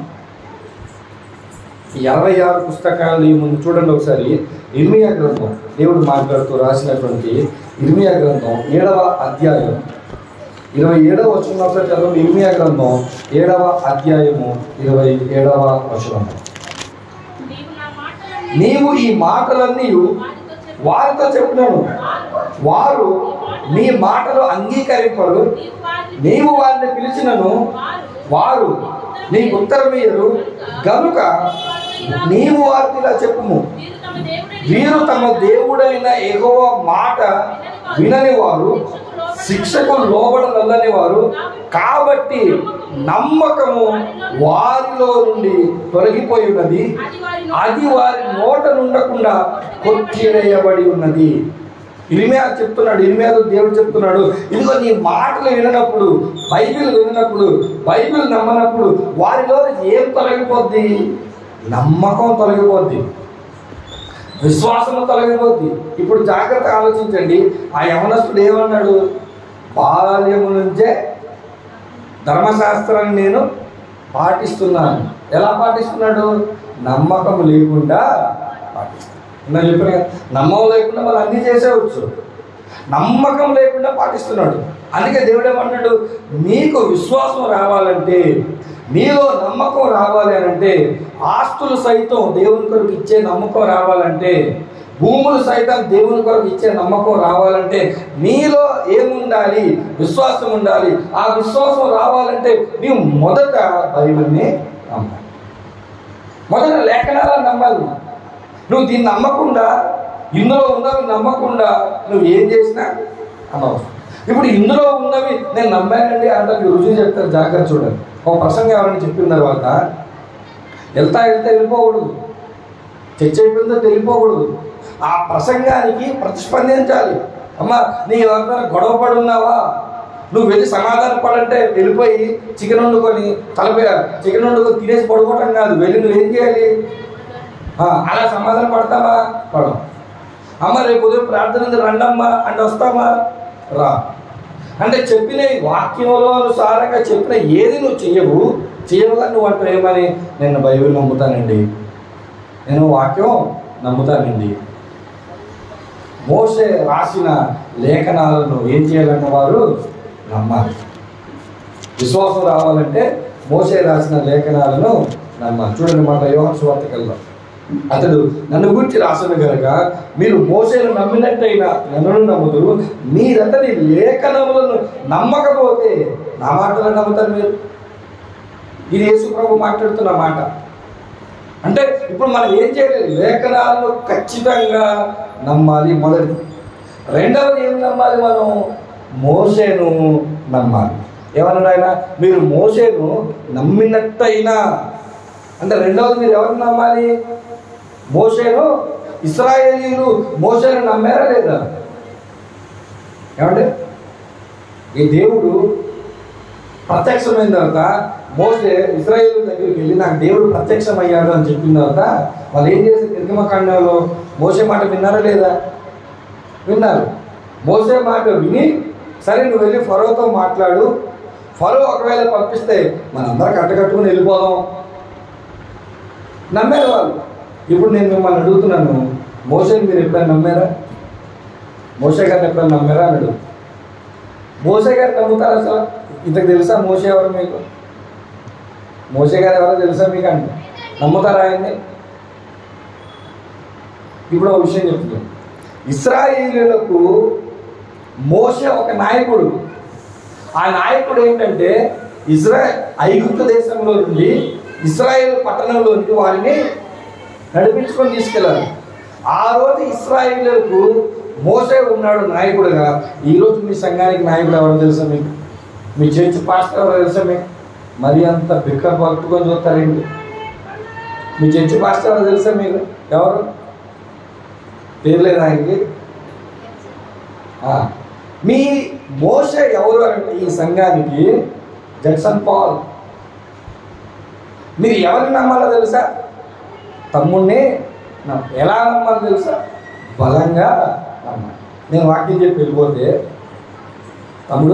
ఈ అరవై ఆరు పుస్తకాలు ఏముంది చూడండి ఒకసారి ఇర్మియా గ్రంథం దేవుడు మాట్లాడుతూ రాసినటువంటి ఇర్మియా గ్రంథం ఏడవ అధ్యాయం ఇరవై ఏడవ వచనం ఒకసారి చదవండి ఇర్మియా గ్రంథం ఏడవ అధ్యాయము ఇరవై ఏడవ వచనం నీవు నా మాటలన్నీ నీవు ఈ మాటలన్నీ వారితో చెప్పు. వారితో చెప్పినాను వారు వారు నీ మాటలు అంగీకరింపరు నీవు వారిని నీవు వారిని పిలిచినను వారు వారు నీకు ఉత్తరమీయరు గనుక నీవు వారికి ఇలా చెప్పుము వీరు తమ దేవుడైన వీరు తమ దేవుడైన ఎగవ మాట వినని వారు శిక్షకు లోబడనల్లని వారు కాబట్టి నమ్మకము వారిలో నుండి తొలగిపోయి ఉన్నది అది వారి అది వారి నోట నుండకుండా కొట్టివేయబడి ఉన్నది ఇరిమియా చెప్తున్నాడు ఇరిమియాతో దేవుడు చెప్తున్నాడు ఇదిగో నీ మాటలు విననప్పుడు బైబిల్ విననప్పుడు బైబిల్ నమ్మనప్పుడు వారిలో ఏం తొలగిపోద్ది నమ్మకం తొలగిపోద్ది విశ్వాసము తొలగిపోద్ది ఇప్పుడు జాగ్రత్త ఆలోచించండి ఆ యవనస్తుడు ఏమన్నాడు బాల్యము నుంచే ధర్మశాస్త్రాన్ని నేను పాటిస్తున్నాను ఎలా పాటిస్తున్నాడు నమ్మకం లేకుండా పాటిస్తున్నాను నేను చెప్పిన కదా, నమ్మకం లేకుండా వాళ్ళు అన్నీ చేసేవచ్చు నమ్మకం లేకుండా పాటిస్తున్నాడు అందుకే దేవుడు ఏమన్నాడు నీకు విశ్వాసం రావాలంటే నీలో నమ్మకం రావాలి అని అంటే ఆస్తులు సైతం దేవుని కొరకు ఇచ్చే నమ్మకం రావాలంటే భూములు సైతం దేవుని కొరకు ఇచ్చే నమ్మకం రావాలంటే నీలో ఏముండాలి విశ్వాసం ఉండాలి ఆ విశ్వాసం రావాలంటే నీవు మొదట బైబిల్ని నమ్మాలి మొదట లేఖనాలను నమ్మాలి నువ్వు దీన్ని నమ్మకుండా ఇందులో ఉన్నవి నమ్మకుండా నువ్వు ఏం చేసినా అనవసరం ఇప్పుడు ఇందులో ఉన్నవి నేను నమ్మానండి అంటే రుజువు చెప్తారు జాగ్రత్త చూడండి ఒక ప్రసంగం ఎవరైనా చెప్పిన తర్వాత వెళ్తా వెళ్తే వెళ్ళిపోకూడదు చర్చ అయిపోయిందో వెళ్ళిపోకూడదు ఆ ప్రసంగానికి ప్రతిస్పందించాలి అమ్మ నీ ఎవరితో గొడవ పడి ఉన్నావా నువ్వు వెళ్ళి సమాధాన పడంటే వెళ్ళిపోయి చికెన్ వండుకొని తలపై చికెన్ వండుకొని తినేసి పడుకోవటం కాదు వెళ్ళి నువ్వేం చేయాలి ఆ, అలా సమాధానం పడతామా పడం అమ్మ రేపు ఉదయం ప్రార్థన ఉంది రండమ్మా అంటే వస్తామా రా అంటే చెప్పిన ఈ వాక్యంలో అనుసారంగా చెప్పిన ఏది నువ్వు చెయ్యవు చేయవుగా నువ్వు అంటే ఏమని నేను బైబిల్ నమ్ముతానండి నేను వాక్యం నమ్ముతానండి మోసే రాసిన లేఖనాలను ఏం చేయాలన్న వారు నమ్మాలి విశ్వాసం రావాలంటే మోసే రాసిన లేఖనాలను నమ్మాలి చూడండి మాట యోహన్ సువార్తకి వెళ్దాం అతడు నన్ను గురించి రాసిన కనుక మీరు మోసేను నమ్మినట్టయినా నన్ను నమ్ముదురు మీరందరి లేఖనములను నమ్మకపోతే నా మాటలను నమ్ముతారు మీరు ఇది యేసు ప్రభు మాట్లాడుతున్న మాట అంటే ఇప్పుడు మనం ఏం చేయలేదు లేఖనాలను ఖచ్చితంగా నమ్మాలి మొదటిది రెండవది ఏం నమ్మాలి మనం మోసేను నమ్మాలి ఏమన్నాడు ఆయన మీరు మోసేను నమ్మినట్టయినా అంటే రెండవది మీరు ఎవరిని నమ్మాలి మోసేను ఇస్రాయేలీలు మోసేను నమ్మారా లేదా ఏమంటే ఈ దేవుడు ప్రత్యక్షమైన తర్వాత మోసే ఇస్రాయేల్ దగ్గరికి వెళ్ళి నాకు దేవుడు ప్రత్యక్షమయ్యాడు అని చెప్పిన తర్వాత వాళ్ళు ఏం చేసి నిర్గమకాండంలో మోసే మాట విన్నారా లేదా విన్నారు మోసే మాట విని సరే నువ్వు వెళ్ళి ఫరోతో మాట్లాడు ఫరో ఒకవేళ పంపిస్తే మనందరం కట్టకట్టుకుని వెళ్ళిపోదాం నమ్మారు వాళ్ళు ఇప్పుడు నేను మిమ్మల్ని అడుగుతున్నాను మోసేని మీరు ఎప్పుడైనా నమ్మారా మోసే గారిని ఎప్పుడైనా నమ్మారా అన్నాడు మోసే గారిని నమ్ముతారా అసలు ఇంతకు తెలుసా మోసే ఎవరు మీకు మోసే గారు ఎవరో తెలుసా మీకు అంటే నమ్ముతారా ఆయన్ని ఇప్పుడు ఒక విషయం చెప్తున్నాను ఇస్రాయేలీలకు మోసే ఒక నాయకుడు ఆ నాయకుడు ఏంటంటే ఇజ్రాయెల్ ఐగుప్తు దేశంలో నుండి ఇస్రాయేల్ పట్టణంలోనికి వారిని నడిపించుకొని తీసుకెళ్ళారు ఆ రోజు ఇస్రాయేలీలకు మోసే ఉన్నాడు నాయకుడుగా ఈ రోజు మీ సంఘానికి నాయకుడు ఎవరో తెలుసా మీకు మీ చర్చ్ పాస్టర్ ఎవరో తెలుసా మీకు మరి అంత బిక్క పట్టుకొని చూస్తారేంటి మీ చర్చ్ పాస్టర్ ఎవరో తెలుసా మీకు ఎవరు పేరు లేదా ఆయనకి ఆ, మీ మోస ఎవరు అంటే ఈ సంఘానికి జక్సన్ పాల్ మీరు ఎవరిని నమ్మాలో తెలుసా తమ్ముడిని నమ్మ ఎలా నమ్మాలో తెలుసా బలంగా నమ్మాలి నేను వాక్యం చెప్పి వెళ్ళిపోతే తమ్ముడు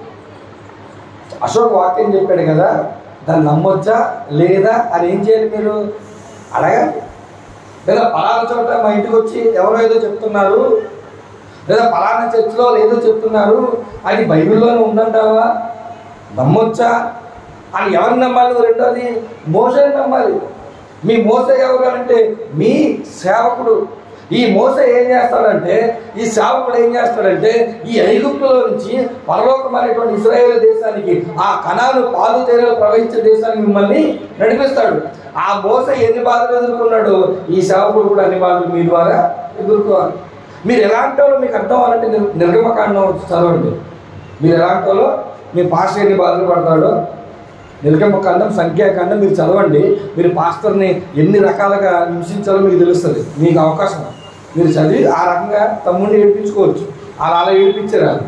అశోక్ వాక్యం చెప్పాడు కదా దాన్ని నమ్మొచ్చా లేదా అని ఏం చేయాలి మీరు అడగాలి లేదా పలానా చోట మా ఇంటికి వచ్చి ఎవరో ఏదో చెప్తున్నారు లేదా పలానా చర్చిలో ఏదో చెప్తున్నారు అది బైబిల్లోనే ఉందంటావా నమ్మొచ్చా అని ఎవరిని నమ్మాలి నువ్వు రెండోది మోసని నమ్మాలి మీ మోస ఎవరు అంటే మీ సేవకుడు ఈ మోస ఏం చేస్తాడంటే ఈ సేవకుడు ఏం చేస్తాడంటే ఈ ఐగుప్తులో నుంచి పరలోకమైనటువంటి ఇస్రాయేల్ దేశానికి ఆ కణాలు పాలు తేనెలు ప్రవహించే దేశానికి మిమ్మల్ని నడిపిస్తాడు ఆ మోస ఎన్ని బాధలు ఎదుర్కొన్నాడో ఈ సేవకుడు కూడా అన్ని బాధలు మీ ద్వారా ఎదుర్కోవాలి మీరు ఎలాంటి వాళ్ళు మీకు అర్థం అవ్వాలంటే నిర్- నిర్గమకాండం చదవండి మీరు ఎలాంటి వాళ్ళు మీ పాస్ ఎన్ని బాధలు పడతాడో నిర్గమకాండం సంఖ్యాకాండం మీరు చదవండి మీరు పాస్టర్ని ఎన్ని రకాలుగా హింసించాలో మీకు తెలుస్తుంది మీకు అవకాశం మీరు చదివి ఆ రకంగా తమ్ముడిని ఏడిపించుకోవచ్చు అలా అలా ఏడిపించరాదు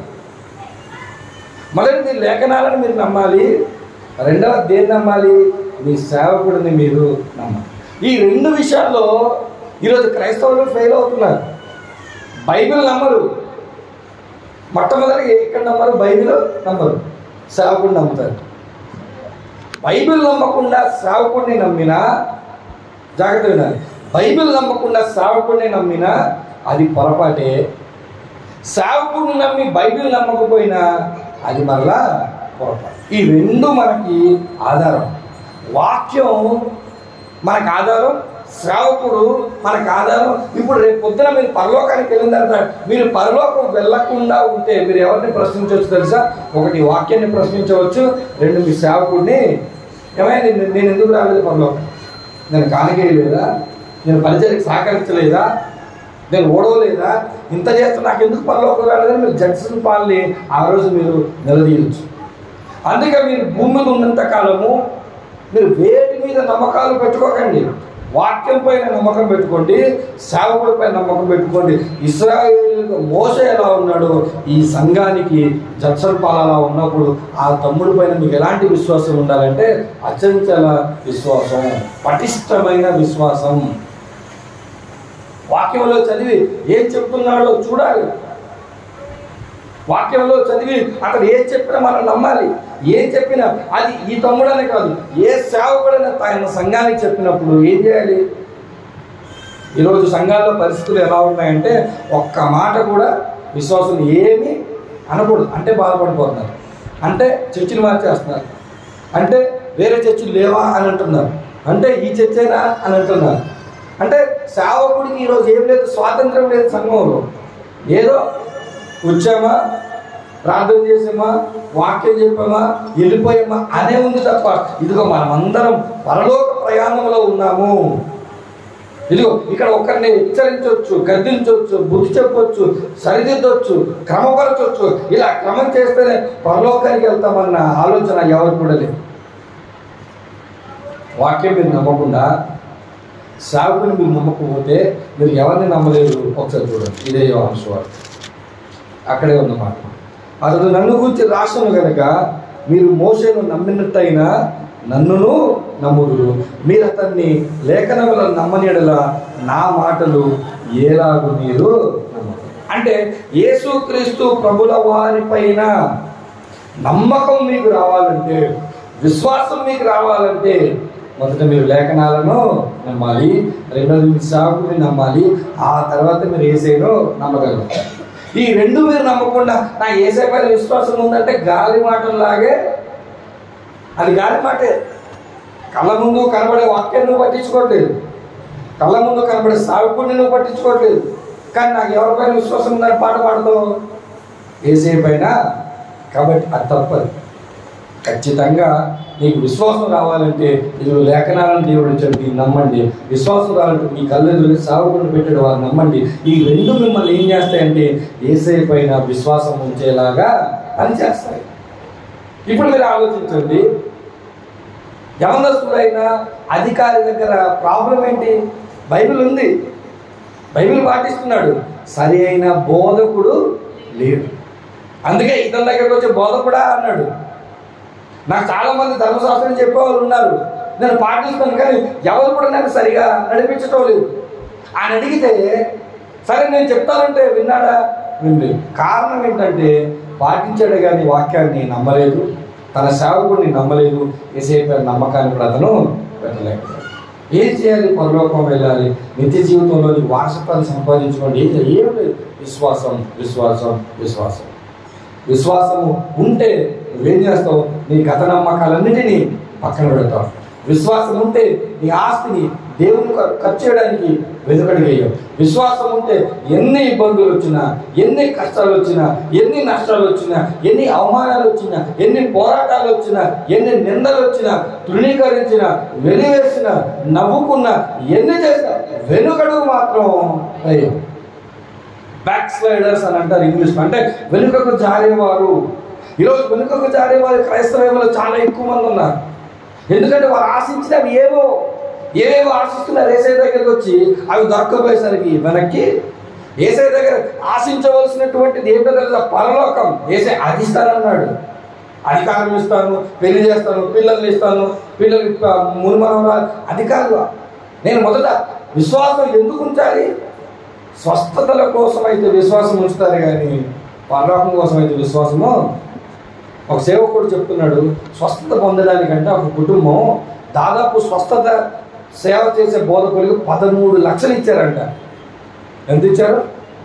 మొదటి మీ లేఖనాలను మీరు నమ్మాలి రెండవ దేన్ని నమ్మాలి మీ సేవకుడిని మీరు నమ్మాలి ఈ రెండు విషయాల్లో ఈరోజు క్రైస్తవులు ఫెయిల్ అవుతున్నారు బైబిల్ నమ్మరు మొట్టమొదటి ఎక్కడ నమ్మరు బైబిల్ నమ్మరు సేవకుడిని నమ్ముతారు బైబిల్ నమ్మకుండా సేవకుడిని నమ్మినా జాగ్రత్త వినాలి బైబిల్ నమ్మకుండా సేవకుడిని నమ్మినా అది పొరపాటే సేవకుడిని నమ్మి బైబిల్ నమ్మకపోయినా అది మరలా పొరపాటు ఈ రెండు మనకి ఆధారం వాక్యం మనకు ఆధారం శ్రావకుడు మనకు ఆధారం ఇప్పుడు రేపు పొద్దున మీరు పరలోకానికి వెళ్ళిన తర్వాత మీరు పరలోకం వెళ్ళకుండా ఉంటే మీరు ఎవరిని ప్రశ్నించవచ్చు తెలుసా ఒకటి వాక్యాన్ని ప్రశ్నించవచ్చు రెండు మీ సేవకుడిని ఏమైనా నేను నేను ఎందుకు రాలేదు పరలోకం నేను కానికేయలేదా నేను పరిచయకి సహకరించలేదా నేను ఓడవలేదా ఇంత చేస్తే నాకు ఎందుకు పరలోకం రాలేదని మీరు జడ్సన్ పాల్ని ఆ రోజు మీరు నిలదీయచ్చు అందుకే మీరు భూమి మీద ఉన్నంత కాలము మీరు వేటి మీద నమ్మకాలు పెట్టుకోకండి వాక్యం పైన నమ్మకం పెట్టుకోండి సేవకుడి పైన నమ్మకం పెట్టుకోండి ఇస్రాయేల్ మోస ఎలా ఉన్నాడో ఈ సంఘానికి జడ్సన్ పాల్ అలా ఉన్నప్పుడు ఆ తమ్ముడి పైన మీకు ఎలాంటి విశ్వాసం ఉండాలంటే అచంచల విశ్వాసం పటిష్టమైన విశ్వాసం వాక్యంలో చదివి ఏం చెప్తున్నాడో చూడాలి వాక్యంలో చదివి అతడు ఏం చెప్పినా మనం నమ్మాలి ఏం చెప్పినా అది ఈ తమ్ముడనే కాదు ఏ సేవకుడైనా ఆయన సంఘానికి చెప్పినప్పుడు ఏం చేయాలి ఈరోజు సంఘాల్లో పరిస్థితులు ఎలా ఉన్నాయంటే ఒక్క మాట కూడా విశ్వాసం ఏమీ అనకూడదు అంటే బాధపడిపోతున్నారు అంటే చర్చిలు మార్చేస్తున్నారు అంటే వేరే చర్చిలు లేవా అని అంటున్నారు అంటే ఈ చర్చేనా అని అంటున్నారు అంటే సేవకుడికి ఈరోజు ఏం లేదు స్వాతంత్రం లేదు సంఘంలో ఏదో వచ్చామా ప్రార్థన చేసామా వాక్యం చెప్పామా వెళ్ళిపోయామా అనే ఉంది తప్ప ఇదిగో మనమందరం పరలోక ప్రయాణంలో ఉన్నాము ఇదిగో ఇక్కడ ఒక్కరిని హెచ్చరించవచ్చు గద్దించవచ్చు బుద్ధి చెప్పొచ్చు సరిదిద్దొచ్చు క్రమపరచవచ్చు ఇలా క్రమం చేస్తేనే పరలోకానికి వెళ్తామన్న ఆలోచన ఎవరికి కూడా లేదు వాక్యం మీరు నమ్మకుండా సేవకుని మీరు నమ్మకపోతే మీరు ఎవరిని నమ్మలేరు ఒకసారి చూడండి ఇదే యోహాను అక్కడే ఉన్నమాట అతడు నన్ను గురించి రాసను గనక మీరు మోసేను నమ్మినట్టయినా నన్నును నమ్ముదురు మీరు అతన్ని లేఖనములను నమ్మనియడల నా మాటలు ఏలాగు మీరు నమ్మరు అంటే యేసుక్రీస్తు ప్రభుల వారిపైన నమ్మకం మీకు రావాలంటే విశ్వాసం మీకు రావాలంటే మొదట మీరు లేఖనాలను నమ్మాలి రెండోది మీరు సేవకుడిని నమ్మాలి ఆ తర్వాత మీరు ఏసైను నమ్మగలుగుతారు ఈ రెండు మీరు నమ్మకుండా నా ఏసై పైన విశ్వాసం ఉందంటే గాలి మాటల్లాగే అది గాలి మాటే కళ్ళ ముందు కనబడే వాక్యాన్ని నువ్వు పట్టించుకోవట్లేదు కళ్ళ ముందు కనబడే సాగుకుని నువ్వు పట్టించుకోవట్లేదు కానీ నాకు ఎవరిపైన విశ్వాసం ఉందని పాట పాడతావు ఏసే పైన కాబట్టి అది తప్పదు ఖచ్చితంగా నీకు విశ్వాసం రావాలంటే ఇది లేఖనాలను దేవుడు ఇచ్చాడు దీన్ని నమ్మండి విశ్వాసం రావాలంటే మీ కళ్ళెదురు సాగుకుని పెట్టాడు వారు నమ్మండి ఈ రెండు మిమ్మల్ని ఏం చేస్తాయంటే ఏసై పైన విశ్వాసం ఉంచేలాగా పనిచేస్తాయి ఇప్పుడు మీరు ఆలోచించండి యవనస్తుడైన అధికారి దగ్గర ప్రాబ్లం ఏంటి బైబిల్ ఉంది బైబిల్ పాటిస్తున్నాడు సరి అయిన బోధకుడు లేడు అందుకే ఇతని దగ్గరకు వచ్చే బోధకుడా అన్నాడు నాకు చాలా మంది ధర్మశాస్త్రం చెప్పేవాళ్ళు ఉన్నారు నేను పాటిస్తాను కానీ ఎవరు కూడా నాకు సరిగా నడిపించటం లేదు ఆయన అడిగితే సరే నేను చెప్తానంటే విన్నాడా వినలేదు కారణం ఏంటంటే పాటించాడు కానీ వాక్యాన్ని నమ్మలేదు తన సేవకుడిని నమ్మలేదు ఏసేపు నమ్మకాన్ని కూడా అతను పెట్టలేకపోయాడు ఏం చేయాలి పరలోకం వెళ్ళాలి నిత్య జీవితంలో నీ వారసత్వాన్ని సంపాదించుకోండి ఏం చేయాలి? ఏం లేదు విశ్వాసం విశ్వాసం విశ్వాసం విశ్వాసము ఉంటే నువ్వేం చేస్తావు నీ గత నమ్మకాలన్నిటినీ పక్కన పెడతావు విశ్వాసం ఉంటే నీ ఆస్తిని దేవుని ఖ- ఖర్చు చేయడానికి వెనుకడి వేయవు విశ్వాసం ఉంటే ఎన్ని ఇబ్బందులు వచ్చినా ఎన్ని కష్టాలు వచ్చినా ఎన్ని నష్టాలు వచ్చినా ఎన్ని అవమానాలు వచ్చినా ఎన్ని పోరాటాలు వచ్చినా ఎన్ని నిందలు వచ్చినా తృణీకరించిన వెలివేసిన నవ్వుకున్న ఎన్ని చేసినా వెనుకడుగు మాత్రం వేయవు బ్యాక్ స్లైడర్స్ అని అంటారు ఇంగ్లీష్ అంటే వెనుకకు జారేవారు ఈరోజు వెనుకకు జారేవారు క్రైస్తవంలో చాలా ఎక్కువ మంది ఉన్నారు ఎందుకంటే వారు ఆశించినవి ఏవో ఏవేవో ఆశిస్తున్నారు ఏసై దగ్గరికి వచ్చి అవి దొరకపోయేసరికి వెనక్కి ఏసై దగ్గర ఆశించవలసినటువంటిది ఏంటో తెలుసా పరలోకం ఏసై అది ఇస్తానన్నాడు అధికారం ఇస్తాను పెళ్లి చేస్తాను పిల్లల్ని ఇస్తాను పిల్లలు మునిమనవరాలు అది కాదు నేను మొదట విశ్వాసం ఎందుకు ఉంచాలి స్వస్థతల కోసం అయితే విశ్వాసం ఉంచుతారు కానీ పరలోకం కోసం అయితే విశ్వాసము ఒక సేవకుడు చెప్తున్నాడు స్వస్థత పొందడానికంటే ఒక కుటుంబం దాదాపు స్వస్థత సేవ చేసే బోధకులకు పదమూడు లక్షలు ఇచ్చారంట ఎంత ఇచ్చారు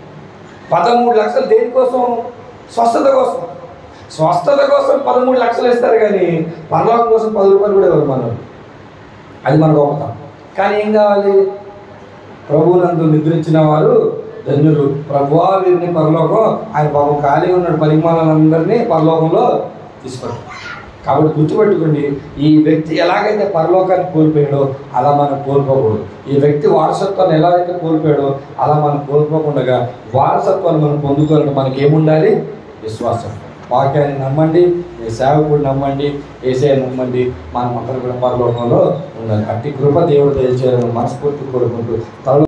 పదమూడు లక్షలు దేనికోసం స్వస్థత కోసం స్వస్థత కోసం పదమూడు లక్షలు ఇస్తారు కానీ పరలోకం కోసం పది రూపాయలు కూడా ఇవ్వరు మనం అది మన గొప్పతనం కానీ ఏం కావాలి ప్రభువునందు నిద్రించిన వారు ధన్యులు ప్రభువా వీరిని పరలోకం ఆయన పాపం ఖాళీ ఉన్నాడు పరిమాణాలందరినీ పరలోకంలో తీసుకుంటాం కాబట్టి గుర్తుపెట్టుకోండి ఈ వ్యక్తి ఎలాగైతే పరలోకాన్ని కోల్పోయాడో అలా మనం కోల్పోకూడదు ఈ వ్యక్తి వారసత్వాన్ని ఎలా అయితే కోల్పోయాడో అలా మనం కోల్పోకుండా వారసత్వాన్ని మనం పొందుకోవాలంటే మనకి ఏముండాలి విశ్వాసం వాక్యాన్ని నమ్మండి మీ సేవకుడు నమ్మండి ఏసే నమ్మండి మనం అందరం కూడా పరలోకంలో ఉండాలి అట్టి కృప దేవుడు దయచేయాలని మనస్ఫూర్తి కోరుకుంటూ త్వరలో